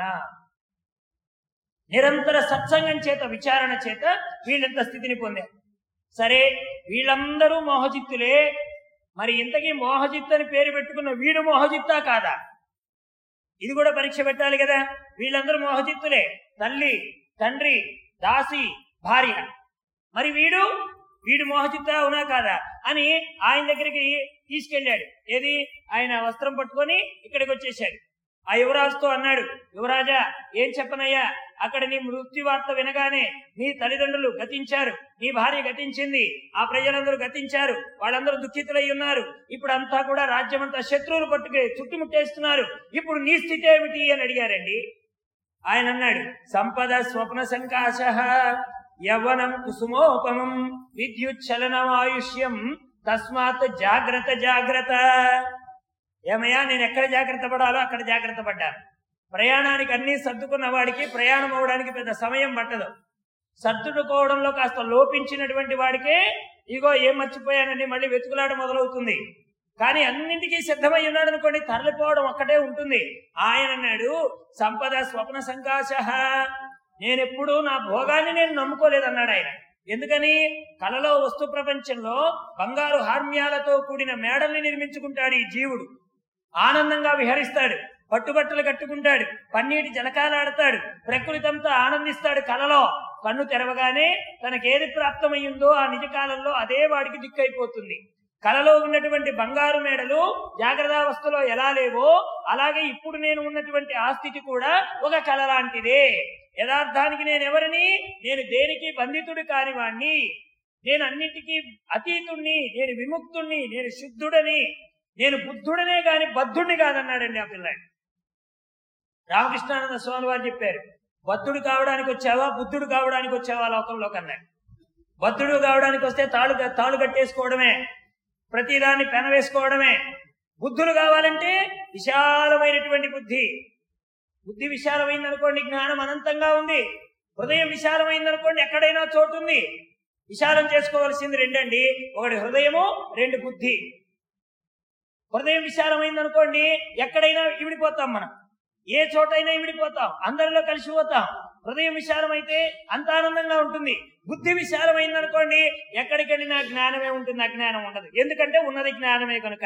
నిరంతర సత్సంగం చేత విచారణ చేత వీళ్ళంత స్థితిని పొందారు సరే వీళ్ళందరూ మోహజిత్తులే మరి ఇంతకీ మోహజిత్తు అని పేరు పెట్టుకున్న వీడు మోహజిత్తా కాదా ఇది కూడా పరీక్ష పెట్టాలి కదా వీళ్ళందరూ మోహజిత్తులే తల్లి తండ్రి దాసి భార్య మరి వీడు వీడు మోహచిత్త అవునా కాదా అని ఆయన దగ్గరికి తీసుకెళ్ళాడు ఏది ఆయన వస్త్రం పట్టుకొని ఇక్కడికి వచ్చేసాడు ఆ యువరాజుతో అన్నాడు యువరాజా ఏం చెప్పనయ్యా అక్కడ నీ మృత్యు వార్త వినగానే నీ తల్లిదండ్రులు గతించారు నీ భార్య గతించింది ఆ ప్రజలందరూ గతించారు వాళ్ళందరూ దుఃఖితులై ఉన్నారు ఇప్పుడు అంతా కూడా రాజ్యం అంతా శత్రువులు పట్టుకు చుట్టుముట్టేస్తున్నారు ఇప్పుడు నీ స్థితి ఏమిటి అని అడిగారండి ఆయన అన్నాడు సంపద స్వప్న సంకాశ యవ్వనం కుసుమోపమం విద్యుచ్చలనమాయుష్యం తస్మాత్ జాగ్రత్త జాగ్రత్త ఏమయ్యా నేను ఎక్కడ జాగ్రత్త పడాలో అక్కడ జాగ్రత్త పడ్డాను ప్రయాణానికి అన్ని సర్దుకున్న వాడికి ప్రయాణం అవడానికి పెద్ద సమయం పట్టదు సర్దుకోవడంలో కాస్త లోపించినటువంటి వాడికే ఇగో ఏం మర్చిపోయానని మళ్ళీ వెతుకులాట మొదలవుతుంది కానీ అన్నింటికీ సిద్ధమై ఉన్నాడు అనుకోండి తరలిపోవడం ఒక్కటే ఉంటుంది ఆయన అన్నాడు సంపద స్వప్న సంకాశ నేనెప్పుడు నా భోగాన్ని నేను నమ్ముకోలేదన్నాడు ఆయన ఎందుకని కలలో వస్తు ప్రపంచంలో బంగారు హార్మ్యాలతో కూడిన మేడల్ని నిర్మించుకుంటాడు ఈ జీవుడు ఆనందంగా విహరిస్తాడు పట్టుబట్టలు కట్టుకుంటాడు పన్నీటి జలకాలాడతాడు ప్రకృతంతా ఆనందిస్తాడు కలలో కన్ను తెరవగానే తనకేది ప్రాప్తమయ్యిందో ఆ నిజ కాలంలో అదే వాడికి దిక్కైపోతుంది కలలో ఉన్నటువంటి బంగారు మేడలు జాగ్రత్తావస్థలో ఎలా లేవో అలాగే ఇప్పుడు నేను ఉన్నటువంటి ఆ స్థితి కూడా ఒక కళ లాంటిదే యథార్థానికి నేను ఎవరిని నేను దేనికి బంధితుడు కాని వాణ్ణి నేను అన్నిటికీ అతీతుణ్ణి నేను విముక్తుణ్ణి నేను శుద్ధుడని నేను బుద్ధుడనే కాని బద్ధుడిని కాదన్నాడండి ఆ పిల్లాడు రామకృష్ణానంద స్వామి వారు చెప్పారు బద్ధుడు కావడానికి వచ్చావా బుద్ధుడు కావడానికి వచ్చావా లోకంలో కన్నాడు బద్ధుడు కావడానికి వస్తే తాళు తాళు కట్టేసుకోవడమే ప్రతిదాన్ని పెనవేసుకోవడమే బుద్ధులు కావాలంటే విశాలమైనటువంటి బుద్ధి బుద్ధి విశాలమైంది అనుకోండి జ్ఞానం అనంతంగా ఉంది హృదయం విశాలమైంది అనుకోండి ఎక్కడైనా చోటు ఉంది విశాలం చేసుకోవాల్సింది రెండండి ఒకటి హృదయము రెండు బుద్ధి హృదయం విశాలమైంది అనుకోండి ఎక్కడైనా ఇవిడిపోతాం మనం ఏ చోటైనా ఇవిడిపోతాం అందరిలో కలిసిపోతాం హృదయం విశాలమైతే అంత ఆనందంగా ఉంటుంది బుద్ధి విశాలమైంది అనుకోండి ఎక్కడికి వెళ్ళినా జ్ఞానమే ఉంటుంది అజ్ఞానం ఉండదు ఎందుకంటే ఉన్నది జ్ఞానమే కనుక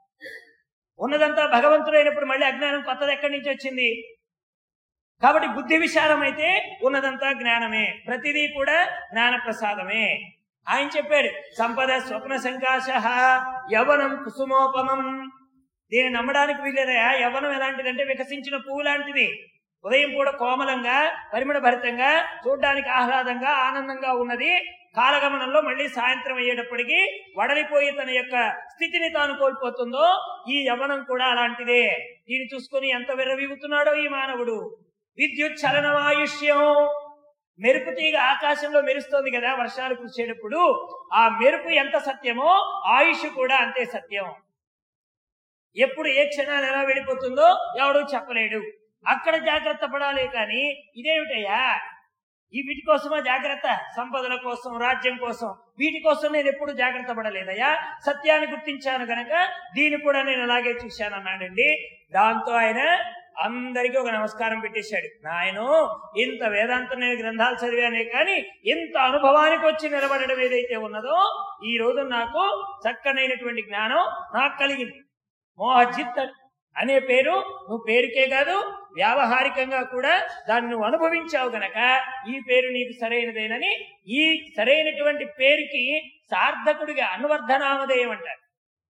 ఉన్నదంతా భగవంతుడైనప్పుడు మళ్ళీ అజ్ఞానం కొత్తది ఎక్కడి నుంచి వచ్చింది కాబట్టి బుద్ధి విశాలమైతే ఉన్నదంతా జ్ఞానమే ప్రతిదీ కూడా జ్ఞాన ప్రసాదమే ఆయన చెప్పాడు సంపద స్వప్న సంకాశ యవనం కుసుమోపమం దీన్ని నమ్మడానికి వీలేదయా యవ్వనం ఎలాంటిదంటే వికసించిన పువ్వు లాంటిది ఉదయం కూడా కోమలంగా పరిమళ భరితంగా చూడ్డానికి ఆహ్లాదంగా ఆనందంగా ఉన్నది కాలగమనంలో మళ్ళీ సాయంత్రం అయ్యేటప్పటికి వడలిపోయి తన యొక్క స్థితిని తాను కోల్పోతుందో ఈ యవనం కూడా అలాంటిదే దీన్ని చూసుకొని ఎంత విర్రవీగుతున్నాడో ఈ మానవుడు విద్యుత్ చలనమాయుష్యం మెరుపు తీగ ఆకాశంలో మెరుస్తోంది కదా వర్షాలు కురిసేటప్పుడు ఆ మెరుపు ఎంత సత్యమో ఆయుష్ కూడా అంతే సత్యం ఎప్పుడు ఏ క్షణాలు ఎలా వెళ్ళిపోతుందో ఎవడూ చెప్పలేడు అక్కడ జాగ్రత్త పడాలి కానీ ఇదేమిటయ్యా ఈ వీటి కోసమా జాగ్రత్త సంపదల కోసం రాజ్యం కోసం వీటి కోసం నేను ఎప్పుడు జాగ్రత్త పడలేదయ్యా సత్యాన్ని గుర్తించాను గనక దీన్ని కూడా నేను అలాగే చూశాను అన్నాడండి దాంతో ఆయన అందరికీ ఒక నమస్కారం పెట్టేశాడు నాయను ఇంత వేదాంతం నేను గ్రంథాలు చదివానే కానీ ఇంత అనుభవానికి వచ్చి నిలబడడం ఏదైతే ఉన్నదో ఈ రోజు నాకు చక్కనైనటువంటి జ్ఞానం నాకు కలిగింది మోహజిత్ అనే పేరు నువ్వు పేరుకే కాదు వ్యావహారికంగా కూడా దాన్ని నువ్వు అనుభవించావు గనక ఈ పేరు నీకు సరైనదేనని ఈ సరైనటువంటి పేరుకి సార్థకుడిగా అనువర్ధ నామధేయం అంటారు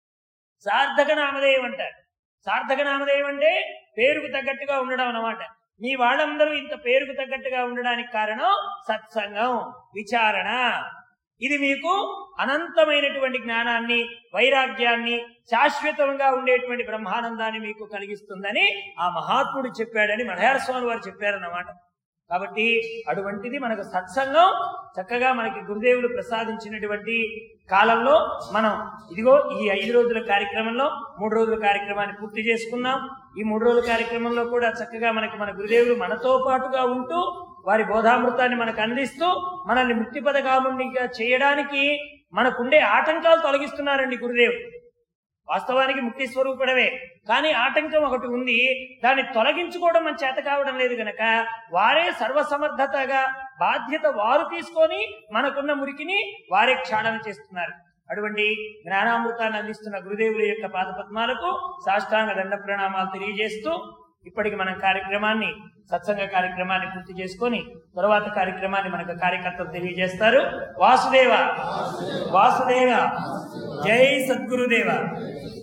సార్థక నామధేయం అంటారు సార్థక నామధేయం అంటే పేరుకు తగ్గట్టుగా ఉండడం అన్నమాట మీ వాళ్ళందరూ ఇంత పేరుకు తగ్గట్టుగా ఉండడానికి కారణం సత్సంగం విచారణ ఇది మీకు అనంతమైనటువంటి జ్ఞానాన్ని వైరాగ్యాన్ని శాశ్వతంగా ఉండేటువంటి బ్రహ్మానందాన్ని మీకు కలిగిస్తుందని ఆ మహాత్ముడు చెప్పాడని మలయాళ స్వామి వారు చెప్పారన్నమాట కాబట్టి అటువంటిది మనకు సత్సంగం చక్కగా మనకి గురుదేవులు ప్రసాదించినటువంటి కాలంలో మనం ఇదిగో ఈ ఐదు రోజుల కార్యక్రమంలో మూడు రోజుల కార్యక్రమాన్ని పూర్తి చేసుకున్నాం ఈ మూడు రోజుల కార్యక్రమంలో కూడా చక్కగా మనకి మన గురుదేవులు మనతో పాటుగా ఉంటూ వారి బోధామృతాన్ని మనకు అందిస్తూ మనల్ని ముక్తి పదకామునిగా చేయడానికి మనకుండే ఆటంకాలు తొలగిస్తున్నారండి గురుదేవుడు వాస్తవానికి ముక్తి స్వరూపుడమే కానీ ఆటంకం ఒకటి ఉంది దాన్ని తొలగించుకోవడం మన చేత కావడం లేదు గనక వారే సర్వసమర్థతగా బాధ్యత వారు తీసుకొని మనకున్న మురికిని వారే క్షాళన చేస్తున్నారు అటువంటి జ్ఞానామృతాన్ని అందిస్తున్న గురుదేవుల యొక్క పాదపద్మాలకు సాష్టాంగ దండ ప్రణామాలు తెలియజేస్తూ ఇప్పటికి మనం కార్యక్రమాన్ని సత్సంగ కార్యక్రమాన్ని పూర్తి చేసుకొని తరువాత కార్యక్రమాన్ని మనకు కార్యకర్తలు తెలియజేస్తారు వాసుదేవ వాసుదేవ జై సద్గురుదేవ